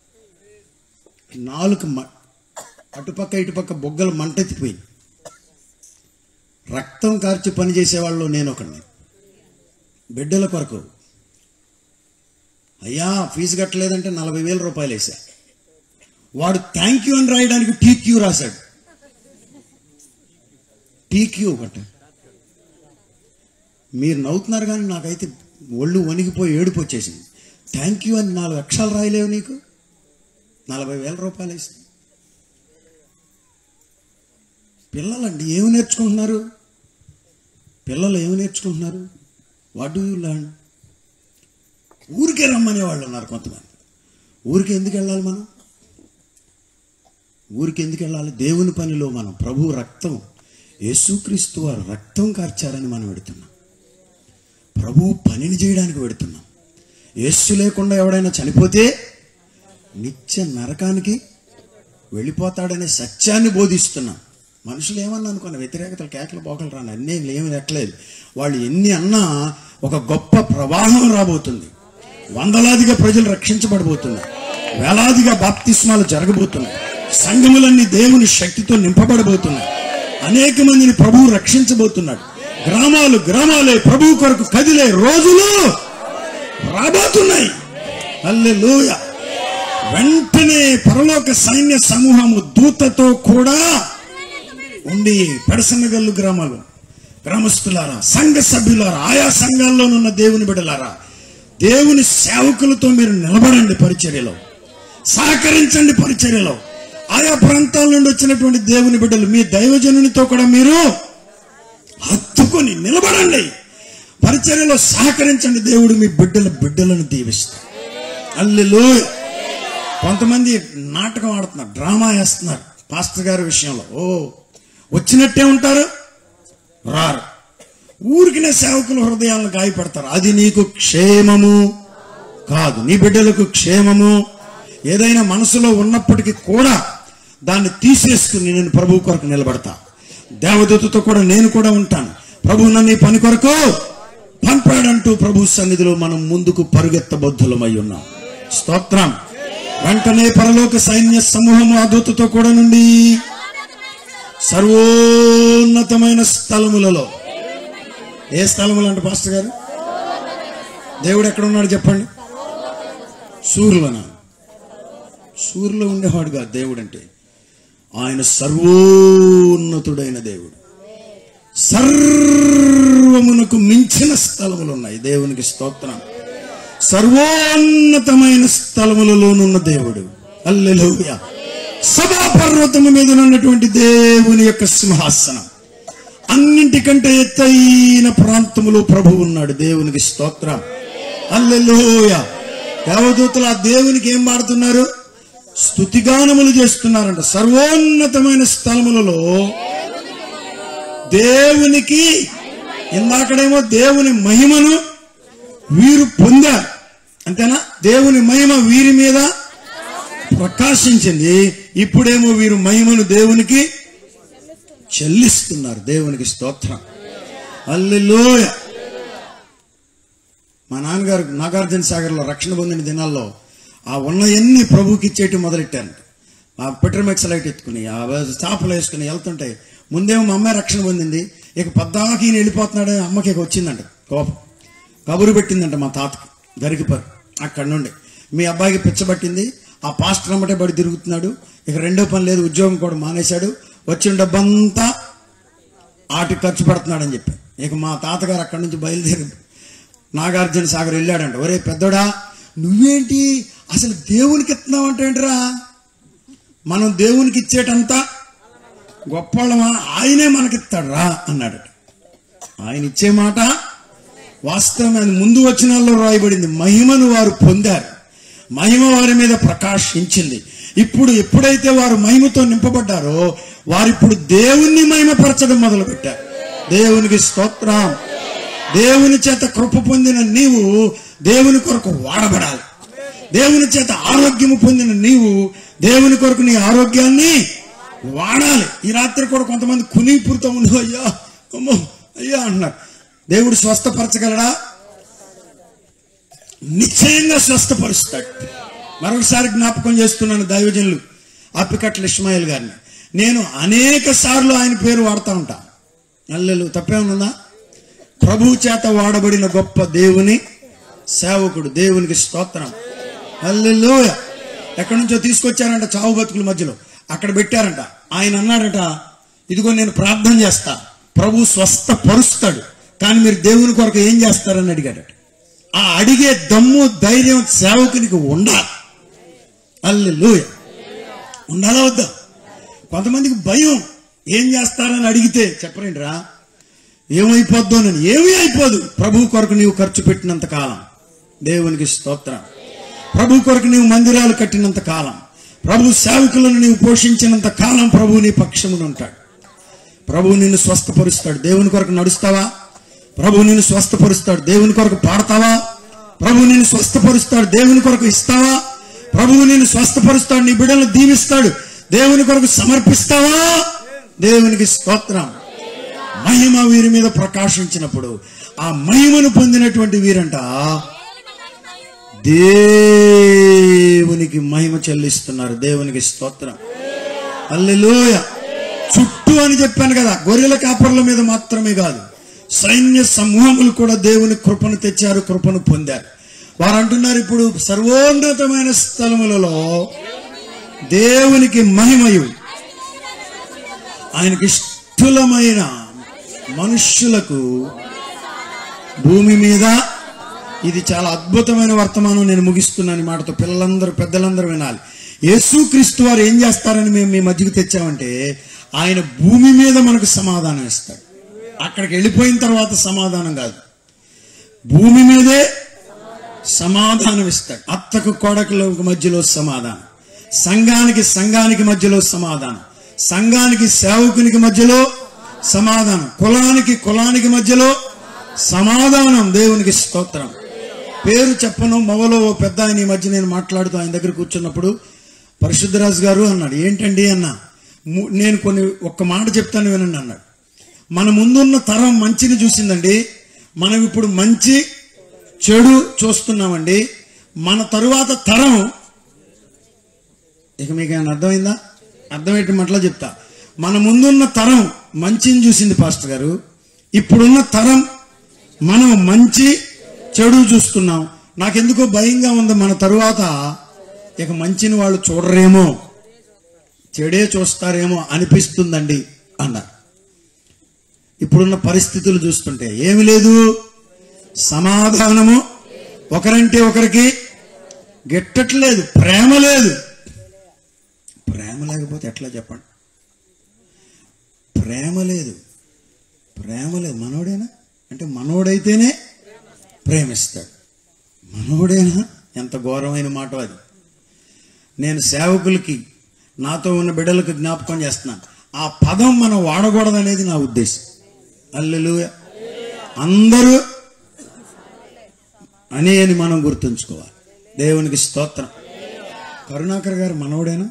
నాలుగు మ అటుపక్క ఇటుపక్క బొగ్గలు మంటెత్తిపోయింది రక్తం కార్చి పని చేసేవాళ్ళు నేను ఒకడిని బిడ్డల కొరకు అయ్యా ఫీజు కట్టలేదంటే నలభై వేల రూపాయలు వేసా వాడు థ్యాంక్ యూ అని రాయడానికి టీక్యూ రాశాడు టీక్యూ ఒకట మీరు నవ్వుతున్నారు కానీ నాకైతే ఒళ్ళు వణిగిపోయి ఏడుపు వచ్చేసింది థ్యాంక్ యూ అని నాలుగు అక్షరాలు రాయలేవు నీకు నలభై వేల రూపాయలు వేసి పిల్లలండి ఏమి నేర్చుకుంటున్నారు పిల్లలు ఏమి నేర్చుకుంటున్నారు వాట్ డూ యూ లర్న్ ఊరికే రమ్మనే వాళ్ళు ఉన్నారు కొంతమంది ఊరికి ఎందుకు వెళ్ళాలి మనం ఊరికి ఎందుకు వెళ్ళాలి దేవుని పనిలో మనం ప్రభు రక్తం యేసుక్రీస్తు వారు రక్తం కార్చారని మనం పెడుతున్నాం ప్రభు పనిని చేయడానికి పెడుతున్నాం యేసు లేకుండా ఎవడైనా చనిపోతే నిత్య నరకానికి వెళ్ళిపోతాడనే సత్యాన్ని బోధిస్తున్నాం మనుషులు ఏమన్నా అనుకున్న వ్యతిరేకతలు కేకలు పోకలు రాని అన్నీ ఏమి ఎక్కలేదు వాళ్ళు ఎన్ని అన్నా ఒక గొప్ప ప్రవాహం రాబోతుంది వందలాదిగా ప్రజలు రక్షించబడబోతున్నారు వేలాదిగా బాప్తిస్మాలు జరగబోతున్నాయి సంఘములన్నీ దేవుని శక్తితో నింపబడబోతున్నాయి అనేక మందిని ప్రభువు రక్షించబోతున్నాడు గ్రామాలు గ్రామాలే ప్రభు కొరకు కదిలే రోజులు రాబోతున్నాయి హల్లెలూయ వెంటనే పరలోక సైన్య సమూహము దూతతో కూడా ఉండి పెడసనగల్లు గ్రామాలు గ్రామస్తులారా సంఘ సభ్యులారా ఆయా సంఘాల్లోనున్న దేవుని బిడలారా దేవుని సేవకులతో మీరు నిలబడండి పరిచర్యలో సహకరించండి పరిచర్యలో ఆయా ప్రాంతాల నుండి వచ్చినటువంటి దేవుని బిడ్డలు మీ దైవజనునితో కూడా మీరు హత్తుకొని నిలబడండి పరిచర్యలో సహకరించండి దేవుడు మీ బిడ్డల బిడ్డలను దీవిస్తాడు అల్లెలో కొంతమంది నాటకం ఆడుతున్నారు డ్రామా వేస్తున్నారు పాస్టర్ గారి విషయంలో ఓ వచ్చినట్టే ఉంటారు రారు ఊరికినే సేవకుల హృదయాలను గాయపడతారు అది నీకు క్షేమము కాదు నీ బిడ్డలకు క్షేమము ఏదైనా మనసులో ఉన్నప్పటికీ కూడా దాన్ని తీసేసుకుని నేను ప్రభు కొరకు నిలబడతా దేవదూతతో కూడా నేను కూడా ఉంటాను ప్రభు నన్ను ఈ పని కొరకు పంపాడంటూ ప్రభు సన్నిధిలో మనం ముందుకు పరుగెత్తబద్ధులమై ఉన్నాం స్తోత్రం వెంటనే పరలోక సైన్య సమూహము ఆ దూతతో కూడా నుండి సర్వోన్నతమైన స్థలములలో ఏ స్థలములు అంటే పాస్టర్ గారు దేవుడు ఎక్కడ ఉన్నాడు చెప్పండి సూర్యులన సూర్యులో ఉండేవాడు కాదు దేవుడు అంటే ఆయన సర్వోన్నతుడైన దేవుడు సర్వమునకు మించిన స్థలములు ఉన్నాయి దేవునికి స్తోత్రం సర్వోన్నతమైన స్థలములలోనున్న దేవుడు అల్లెలూయ సభా పర్వతము మీద ఉన్నటువంటి దేవుని యొక్క సింహాసనం అన్నింటికంటే ఎత్తైన ప్రాంతములో ప్రభు ఉన్నాడు దేవునికి స్తోత్రం అల్లెలూయ దేవదూతలు ఆ దేవునికి ఏం పాడుతున్నారు స్థుతిగానములు చేస్తున్నారంట సర్వోన్నతమైన స్థలములలో దేవునికి ఇందాకడేమో దేవుని మహిమను వీరు పొందారు అంతేనా దేవుని మహిమ వీరి మీద ప్రకాశించింది ఇప్పుడేమో వీరు మహిమను దేవునికి చెల్లిస్తున్నారు దేవునికి స్తోత్రం అల్లెలోయ మా నాన్నగారు నాగార్జున సాగర్లో రక్షణ పొందిన దినాల్లో ఆ ఉన్నవన్నీ ప్రభుకి ఇచ్చేటి మొదలెట్టాను ఆ పెట్రోమెక్స్ లైట్ ఎత్తుకుని ఆ చాపలు వేసుకుని వెళ్తుంటే ముందేమో మా అమ్మాయి రక్షణ పొందింది ఇక పద్దాకి ఈయన వెళ్ళిపోతున్నాడు అమ్మకి ఇక వచ్చిందంట కోపం కబురు పెట్టిందంట మా తాతకి గరికిపారు అక్కడి నుండి మీ అబ్బాయికి పిచ్చబట్టింది ఆ పాస్టర్ అమ్మటే బడి తిరుగుతున్నాడు ఇక రెండో పని లేదు ఉద్యోగం కూడా మానేశాడు వచ్చిన డబ్బంతా ఆటి ఖర్చు పెడుతున్నాడని చెప్పి ఇక మా తాతగారు అక్కడి నుంచి బయలుదేరి నాగార్జున సాగర్ వెళ్ళాడంట ఒరే పెద్దోడా నువ్వేంటి అసలు దేవునికి ఇస్తున్నావు అంటే ఏంటిరా మనం దేవునికి ఇచ్చేటంతా గొప్పవాళ్ళమా ఆయనే మనకిస్తాడు రా అన్నాడట ఆయన ఇచ్చే మాట వాస్తవం అది ముందు వచనాల్లో రాయబడింది మహిమను వారు పొందారు మహిమ వారి మీద ప్రకాశించింది ఇప్పుడు ఎప్పుడైతే వారు మహిమతో నింపబడ్డారో వారు ఇప్పుడు దేవుణ్ణి మహిమపరచడం మొదలు పెట్టారు దేవునికి స్తోత్రం దేవుని చేత కృప పొందిన నీవు దేవుని కొరకు వాడబడాలి దేవుని చేత ఆరోగ్యము పొందిన నీవు దేవుని కొరకు నీ ఆరోగ్యాన్ని వాడాలి ఈ రాత్రి కూడా కొంతమంది కునీపురుతో ఉండు అయ్యా అమ్మో అయ్యా అంటున్నారు దేవుడు స్వస్థపరచగలడా నిశ్చయంగా స్వస్థపరుస్తాడు మరొకసారి జ్ఞాపకం చేస్తున్నాను దైవజనులు అప్పికట్ల ఇస్మాయిల్ గారిని నేను అనేక సార్లు ఆయన పేరు వాడుతూ ఉంటా అల్లెలు తప్పేమనుందా ప్రభు చేత వాడబడిన గొప్ప దేవుని సేవకుడు దేవునికి స్తోత్రం అల్లెలోయ ఎక్కడి నుంచో తీసుకొచ్చారంట చావు బతుకుల మధ్యలో అక్కడ పెట్టారంట ఆయన అన్నాడట ఇదిగో నేను ప్రార్థన చేస్తా ప్రభు స్వస్థపరుస్తాడు కానీ మీరు దేవుని కొరకు ఏం చేస్తారని అడిగాడట ఆ అడిగే దమ్ము ధైర్యం సేవకునికి ఉండాలి అల్లెలోయ ఉండాలా వద్దా కొంతమందికి భయం ఏం చేస్తారని అడిగితే చెప్పరేంట్రా ఏమైపోద్దోనని ఏమీ అయిపోదు ప్రభు కొరకు నీవు ఖర్చు పెట్టినంత కాలం దేవునికి స్తోత్రం ప్రభు కొరకు నీవు మందిరాలు కట్టినంత కాలం ప్రభు సేవకులను నీవు పోషించినంత కాలం ప్రభు నీ పక్షమున ఉంటాడు ప్రభు నిన్ను స్వస్థపరుస్తాడు దేవుని కొరకు నడుస్తావా ప్రభు నిన్ను స్వస్థపరుస్తాడు దేవుని కొరకు పాడతావా ప్రభు నిన్ను స్వస్థపరుస్తాడు దేవుని కొరకు ఇస్తావా ప్రభువు నిన్ను స్వస్థపరుస్తాడు నీ బిడ్డలను దీవిస్తాడు దేవుని కొరకు సమర్పిస్తావా దేవునికి స్తోత్రం మహిమ వీరి మీద ప్రకాశించినప్పుడు ఆ మహిమను పొందినటువంటి వీరంట దేవునికి మహిమ చెల్లిస్తున్నారు దేవునికి స్తోత్రం అల్లెలోయ చుట్టూ అని చెప్పాను కదా గొర్రెల కాపర్ల మీద మాత్రమే కాదు సైన్య సమూహములు కూడా దేవుని కృపను తెచ్చారు కృపను పొందారు వారు అంటున్నారు ఇప్పుడు సర్వోన్నతమైన స్థలములలో దేవునికి మహిమయు ఆయనకి ఇష్టలమైన మనుష్యులకు భూమి మీద ఇది చాలా అద్భుతమైన వర్తమానం నేను ముగిస్తున్నాను ఈ మాటతో పిల్లలందరూ పెద్దలందరూ వినాలి యేసుక్రీస్తు వారు ఏం చేస్తారని మేము మీ మధ్యకు తెచ్చామంటే ఆయన భూమి మీద మనకు సమాధానం ఇస్తాడు అక్కడికి వెళ్ళిపోయిన తర్వాత సమాధానం కాదు భూమి మీదే సమాధానం ఇస్తాడు అత్తకు కొడకుల మధ్యలో సమాధానం సంఘానికి సంఘానికి మధ్యలో సమాధానం సంఘానికి సేవకునికి మధ్యలో సమాధానం కులానికి కులానికి మధ్యలో సమాధానం దేవునికి స్తోత్రం పేరు చెప్పను మొగలో ఓ పెద్ద ఆయన ఈ మధ్య నేను మాట్లాడుతూ ఆయన దగ్గర కూర్చున్నప్పుడు పరిశుద్ధరాజు గారు అన్నాడు ఏంటండి అన్న ము- నేను కొన్ని ఒక్క మాట చెప్తాను వినండి అన్నాడు మన ముందున్న తరం మంచిని చూసిందండి మనం ఇప్పుడు మంచి చెడు చూస్తున్నామండి మన తరువాత తరం ఇక మీకు ఏమైనా అర్థమైందా అర్థమయ్యే మట్లా చెప్తా మన ముందున్న తరం మంచిని చూసింది పాస్టర్ గారు ఇప్పుడున్న తరం మనం మంచి చెడు చూస్తున్నాం నాకెందుకో భయంగా ఉంది మన తరువాత ఇక మంచిని వాళ్ళు చూడరేమో చెడే చూస్తారేమో అనిపిస్తుందండి అన్నారు ఇప్పుడున్న పరిస్థితులు చూస్తుంటే ఏమి లేదు సమాధానము ఒకరంటే ఒకరికి గిట్టట్లేదు ప్రేమ లేదు ప్రేమ లేకపోతే ఎట్లా చెప్పండి ప్రేమ లేదు ప్రేమ లేదు మనోడేనా అంటే మనోడైతేనే ప్రేమిస్తాడు మనోడేనా ఎంత ఘోరమైన మాట అది నేను సేవకులకి నాతో ఉన్న బిడ్డలకు జ్ఞాపకం చేస్తున్నాను ఆ పదం మనం వాడకూడదనేది నా ఉద్దేశం అల్లెలు అందరూ అని అని మనం గుర్తుంచుకోవాలి దేవునికి స్తోత్రం కరుణాకర్ గారు మనవడేనా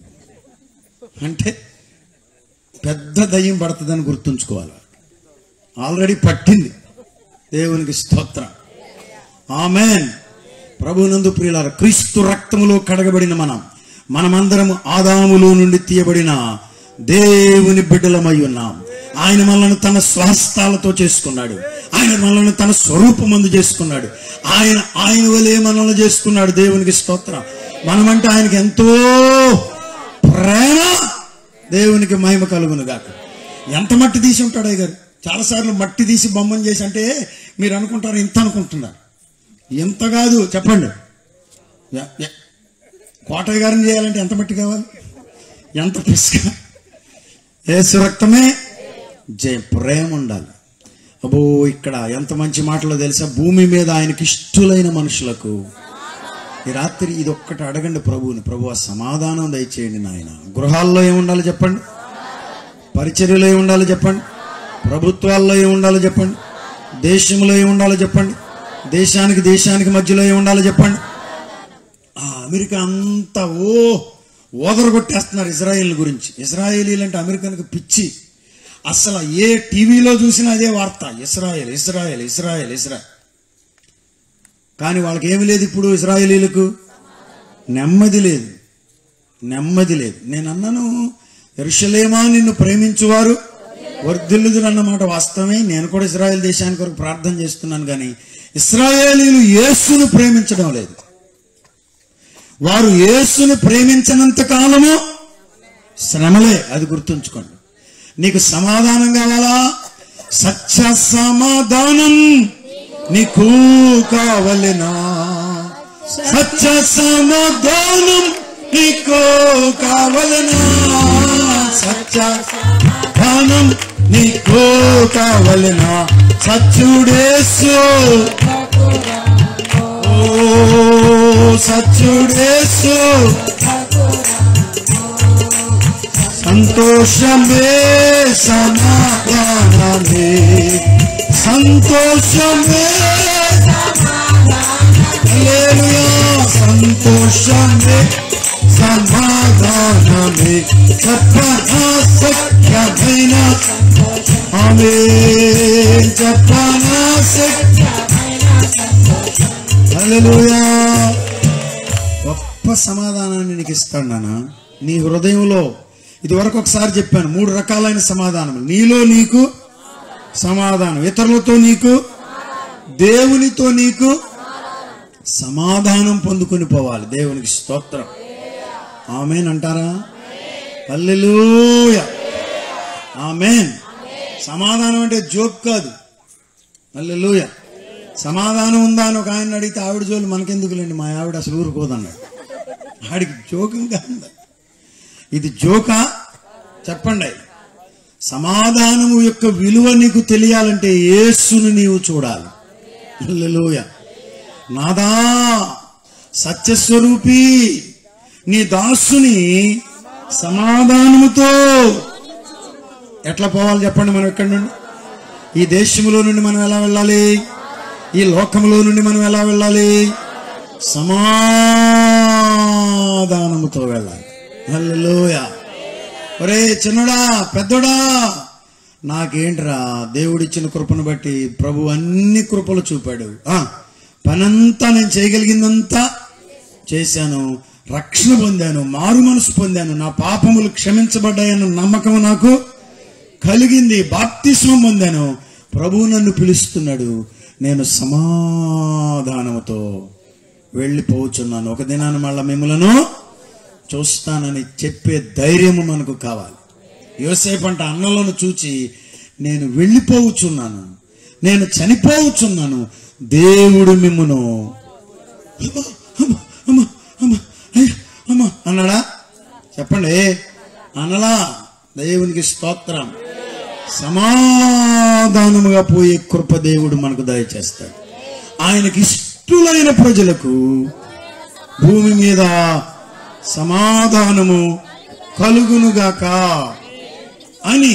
అంటే పెద్ద దయ్యం పడుతుందని గుర్తుంచుకోవాలి ఆల్రెడీ పట్టింది దేవునికి స్తోత్రం ఆమెన్ ప్రభునందు ప్రియులార క్రీస్తు రక్తములో కడగబడిన మనం మనమందరం ఆదాములో నుండి తీయబడిన దేవుని బిడ్డలమై ఉన్నాం ఆయన మనల్ని తన స్వహస్తాలతో చేసుకున్నాడు ఆయన మనల్ని తన స్వరూపమందు చేసుకున్నాడు ఆయన ఆయన వలే మనల్ని చేసుకున్నాడు దేవునికి స్తోత్రం మనమంటే ఆయనకి ఎంతో ప్రేమ దేవునికి మహిమ కలుగును గాక ఎంత మట్టి తీసి ఉంటాడు అయ్య గారు చాలాసార్లు మట్టి తీసి బొమ్మను చేసి అంటే మీరు అనుకుంటారు ఇంత అనుకుంటున్నారు ఎంత కాదు చెప్పండి ఎ- ఎ- కోటయ్య గారిని చేయాలంటే ఎంత మట్టి కావాలి ఎంత పిసుక ఏసు రక్తమే జయ ప్రేమ ఉండాలి అబ్బో ఇక్కడ ఎంత మంచి మాటలో తెలుసా భూమి మీద ఆయనకి ఇష్టలైన మనుషులకు ఈ రాత్రి ఇది ఒక్కటి అడగండి ప్రభువుని ప్రభు సమాధానం దయచేయండి నాయన గృహాల్లో ఏముండాలి చెప్పండి పరిచర్యలో ఏమి ఉండాలో చెప్పండి ప్రభుత్వాల్లో ఏమి ఉండాలో చెప్పండి దేశంలో ఏమి ఉండాలో చెప్పండి దేశానికి దేశానికి మధ్యలో ఏమి ఉండాలో చెప్పండి ఆ అమెరికా అంతా ఓ ఓదర కొట్టేస్తున్నారు ఇజ్రాయిల్ గురించి ఇజ్రాయేలీలు అంటే అమెరికానికి పిచ్చి అసలు ఏ టీవీలో చూసినా అదే వార్త ఇస్రాయేల్ ఇస్రాయేల్ ఇస్రాయేల్ ఇస్రాయేల్ కానీ వాళ్ళకి ఏమి లేదు ఇప్పుడు ఇజ్రాయేలీలకు నెమ్మది లేదు నెమ్మది లేదు నేను అన్నాను ఎరుషలేమా నిన్ను ప్రేమించువారు వర్ధిల్లుదురు అన్నమాట వాస్తవమే నేను కూడా ఇజ్రాయెల్ దేశానికి కొరకు ప్రార్థన చేస్తున్నాను కానీ ఇస్రాయేలీలు యేసును ప్రేమించడం లేదు వారు యేసును ప్రేమించినంత కాలము శ్రమలే అది గుర్తుంచుకోండి నీకు సమాధానం కావాలా సత్య సమాధానం నీకు కావలెనా సత్య సమాధానం నీకు కావలెనా సత్య సమాధానం నీకు కావలెనా సత్యుడేసు ఓ సత్యుడేసు సంతోషమే సమాధానమే సంతోషమే హల్లెలూయా సంతోషమే సమాధానమే చెప్పనా సత్యమైన ఆమె చెప్పనా సత్య హల్లెలూయా గొప్ప సమాధానాన్ని నీకు ఇస్తాడు నాన్న నీ హృదయంలో ఇది వరకు ఒకసారి చెప్పాను మూడు రకాలైన సమాధానములు నీలో నీకు సమాధానం ఇతరులతో నీకు దేవునితో నీకు సమాధానం పొందుకొని పోవాలి దేవునికి స్తోత్రం ఆమెన్ అంటారా హల్లెలూయా ఆమెన్ సమాధానం అంటే జోక్ కాదు హల్లెలూయ సమాధానం ఉందా అని ఒక ఆయన అడిగితే ఆవిడ జోలు మనకెందుకులేండి మా ఆవిడ అసలు ఊరుకోదన్నాడు ఆడికి జోకింగ్గా ఉంది ఇది జోకా చెప్పండి సమాధానము యొక్క విలువ నీకు తెలియాలంటే యేసును నీవు చూడాలి హల్లెలూయ నాదా సత్యస్వరూపి నీ దాసుని సమాధానముతో ఎట్లా పోవాలి చెప్పండి మనం ఎక్కడి నుండి ఈ దేశంలో నుండి మనం ఎలా వెళ్ళాలి ఈ లోకంలో నుండి మనం ఎలా వెళ్ళాలి సమాధానముతో వెళ్ళాలి హల్లెలూయా ఒరే చిన్నడా పెద్దోడా నాకేంట్రా దేవుడిచ్చిన కృపను బట్టి ప్రభు అన్ని కృపలు చూపాడు ఆ పనంతా నేను చేయగలిగిందంతా చేశాను రక్షణ పొందాను మారు మనసు పొందాను నా పాపములు క్షమించబడ్డాయన్న నమ్మకం నాకు కలిగింది బాప్తిస్మం పొందాను ప్రభువు నన్ను పిలుస్తున్నాడు నేను సమాధానముతో వెళ్ళిపోచున్నాను ఒక దినాన్ని మళ్ళా మిమ్మలను చూస్తానని చెప్పే ధైర్యము మనకు కావాలి యోసేపు అంట అన్నలను చూచి నేను వెళ్ళిపోవచ్చున్నాను నేను చనిపోవచ్చున్నాను దేవుడు మిమ్మును అమ్మ, అమ్మ, అమ్మ, అమ్మ, అయ్యో, అమ్మ అన్నాడా చెప్పండి అనలా దేవునికి స్తోత్రం సమాధానముగా పోయే కృప దేవుడు మనకు దయచేస్తాడు ఆయనకి ఇష్టలైన ప్రజలకు భూమి మీద సమాధానము కలుగునుగాక అని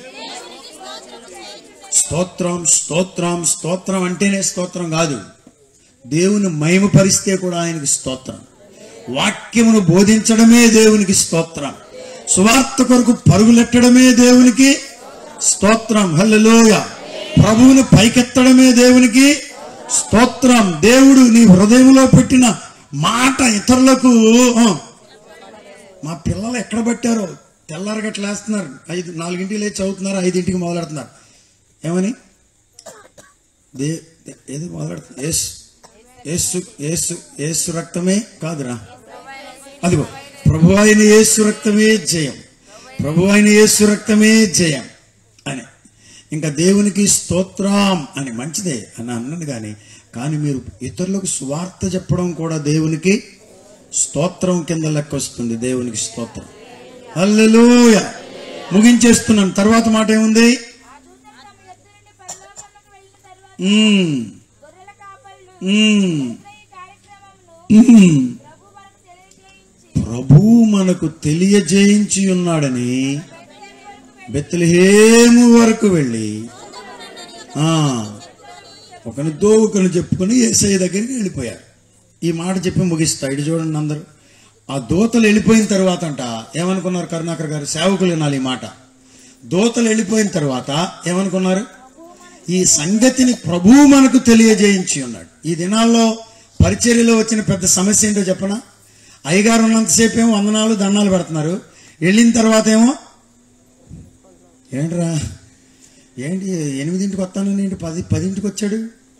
స్తోత్రం స్తోత్రం స్తోత్రం అంటేనే స్తోత్రం కాదు దేవుని మహిమపరిస్తే కూడా ఆయనకి స్తోత్రం వాక్యమును బోధించడమే దేవునికి స్తోత్రం సువార్త కొరకు పరుగులెట్టడమే దేవునికి స్తోత్రం హల్లెలూయ ప్రభువుని పైకెత్తడమే దేవునికి స్తోత్రం దేవుడు నీ హృదయంలో పెట్టిన మాట ఇతరులకు ఆ, మా పిల్లలు ఎక్కడ పట్టారో తెల్లారగట్ల వేస్తున్నారు ఐదు నాలుగింటికి లేచి చదువుతున్నారు ఐదింటికి మొదలెడుతున్నారు ఏమని దే దే- ఏది మొదలెడుతున్నారు ఏసు ఏసు ఏసు ఏసు రక్తమే కాదురా అదిగో ప్రభు అయిన యేసు రక్తమే జయం ప్రభు అయిన యేసు రక్తమే జయం అని ఇంకా దేవునికి స్తోత్రం అని మంచిదే అని అన్నది కానీ కానీ మీరు ఇతరులకు స్వార్థ చెప్పడం కూడా దేవునికి స్తోత్రం కింద లెక్క వస్తుంది దేవునికి స్తోత్రం హల్లెలూయ ముగించేస్తున్నాను తర్వాత మాట ఏముంది ఉమ్, ఉమ్, ఉమ్. ప్రభు మనకు తెలియజేయించి ఉన్నాడని బెత్లహేము వరకు వెళ్ళి ఆ, ఒకనితో ఒకరిని చెప్పుకొని ఏసఐ దగ్గరికి వెళ్ళిపోయారు ఈ మాట చెప్పి ముగిస్తా ఇటు చూడండి అందరూ ఆ దూతలు వెళ్ళిపోయిన తర్వాత అంట ఏమనుకున్నారు కరుణాకర్ గారు సేవకులు వినాలి ఈ మాట దూతలు వెళ్ళిపోయిన తర్వాత ఏమనుకున్నారు ఈ సంగతిని ప్రభువు మనకు తెలియజేయించి ఉన్నాడు ఈ దినాల్లో పరిచర్యలో వచ్చిన పెద్ద సమస్య ఏంటో చెప్పనా అయ్యగారు ఉన్నంతసేపు ఏమో వందనాలు దండాలు పెడుతున్నారు వెళ్ళిన తర్వాత ఏమో ఏంట్రా ఏంటి ఎనిమిదింటికి వస్తానని ఏంటి పది పదింటికి వచ్చాడు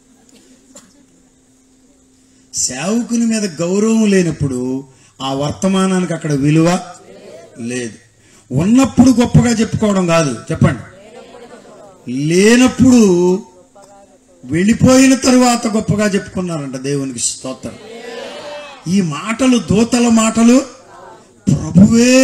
సేవకుని మీద గౌరవం లేనప్పుడు ఆ వర్తమానానికి అక్కడ విలువ లేదు ఉన్నప్పుడు గొప్పగా చెప్పుకోవడం కాదు చెప్పండి లేనప్పుడు వెళ్ళిపోయిన తరువాత గొప్పగా చెప్పుకున్నారంట దేవునికి స్తోత్రం ఈ మాటలు దూతల మాటలు ప్రభువే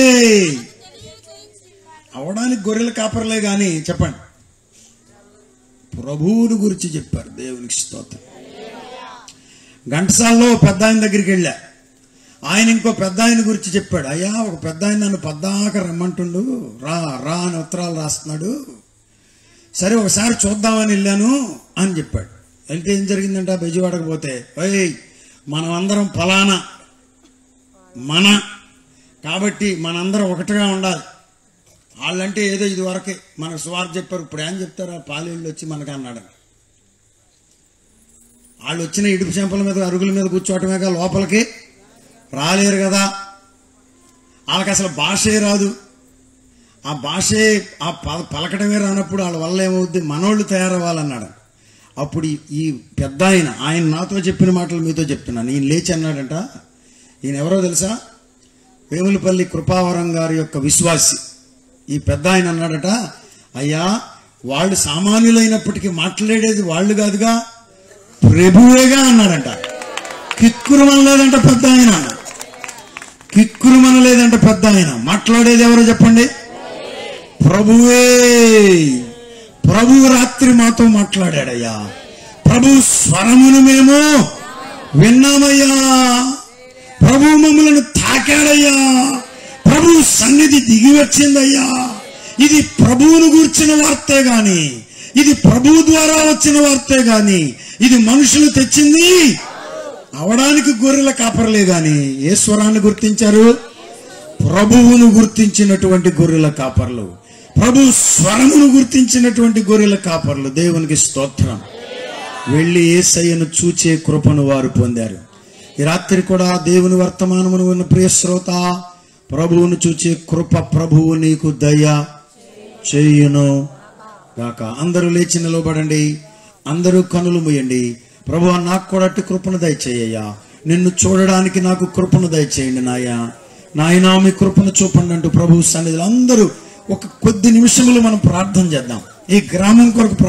అవడానికి గొర్రెల కాపర్లే గాని చెప్పండి ప్రభువుని గురించి చెప్పారు దేవునికి స్తోత్రం ఘంటసాలలో పెద్ద ఆయన దగ్గరికి వెళ్ళా ఆయన ఇంకో పెద్ద ఆయన గురించి చెప్పాడు అయ్యా ఒక పెద్ద ఆయన నన్ను పద్దాక రమ్మంటుండు రా రా అని ఉత్తరాలు రాస్తున్నాడు సరే ఒకసారి చూద్దామని వెళ్ళాను అని చెప్పాడు వెళ్తే ఏం జరిగిందంట బెజవాడకు పోతే ఓయ్ మనం అందరం ఫలానా మన కాబట్టి మనందరం ఒకటిగా ఉండాలి వాళ్ళంటే ఏదో ఇది వరకే మనకు సువార్త చెప్పారు ఇప్పుడు ఏం చెప్తారు ఆ పాలేళ్ళు వచ్చి మనకు అన్నాడు వాళ్ళు వచ్చిన ఇడుపు చెంపల మీద అరుగుల మీద కూర్చోవటమేగా లోపలికి రాలేరు కదా వాళ్ళకి అసలు భాషే రాదు ఆ భాషే ఆ ప పలకడమే రానప్పుడు వాళ్ళ వల్ల ఏమవుద్ది మనోళ్ళు తయారవ్వాలన్నాడు అప్పుడు ఈ- ఈ పెద్ద ఆయన ఆయన నాతో చెప్పిన మాటలు మీతో చెప్తున్నాను ఈయన లేచి అన్నాడంట ఈయన ఎవరో తెలుసా వేములపల్లి కృపావరం గారి యొక్క విశ్వాసి ఈ పెద్ద ఆయన అన్నాడట అయ్యా వాళ్ళు సామాన్యులైనప్పటికీ మాట్లాడేది వాళ్ళు కాదుగా ప్రభువేగా అన్నాడంట కిక్కురుమనలేదంట పెద్ద ఆయన కిక్కురుమనలేదంట పెద్ద ఆయన మాట్లాడేది ఎవరో చెప్పండి ప్రభువే ప్రభు రాత్రి మాతో మాట్లాడాడయ్యా ప్రభు స్వరమును మేము విన్నామయ్యా ప్రభు మమ్మలను తాకాడయ్యా ప్రభు సన్నిధి దిగి వచ్చిందయ్యా ఇది ప్రభువును గూర్చిన వార్తే గాని ఇది ప్రభు ద్వారా వచ్చిన వార్తే గాని ఇది మనుషులు తెచ్చింది అవడానికి గొర్రెల కాపరలే గాని ఏ స్వరాన్ని గుర్తించారు ప్రభువును గుర్తించినటువంటి గొర్రెల కాపర్లు ప్రభు స్వరమును గుర్తించినటువంటి గొర్రెల కాపర్లు దేవునికి స్తోత్రం వెళ్ళి ఏసయ్యను చూచే కృపను వారు పొందారు ఈ రాత్రి కూడా దేవుని వర్తమానమును ఉన్న ప్రియ శ్రోత ప్రభువును చూచే కృప ప్రభువు నీకు దయ చేయును గాక అందరూ లేచి నిలబడండి అందరూ కనులు మూయండి ప్రభు నాకు కూడా అట్టి కృపను దయచేయ్యా నిన్ను చూడడానికి నాకు కృపను దయచేయండి నాయా నాయనా మీ కృపను చూపండి అంటూ ప్రభు సన్నిధిలో అందరూ ఒక కొద్ది నిమిషములు మనం ప్రార్థన చేద్దాం ఈ గ్రామం కొరకు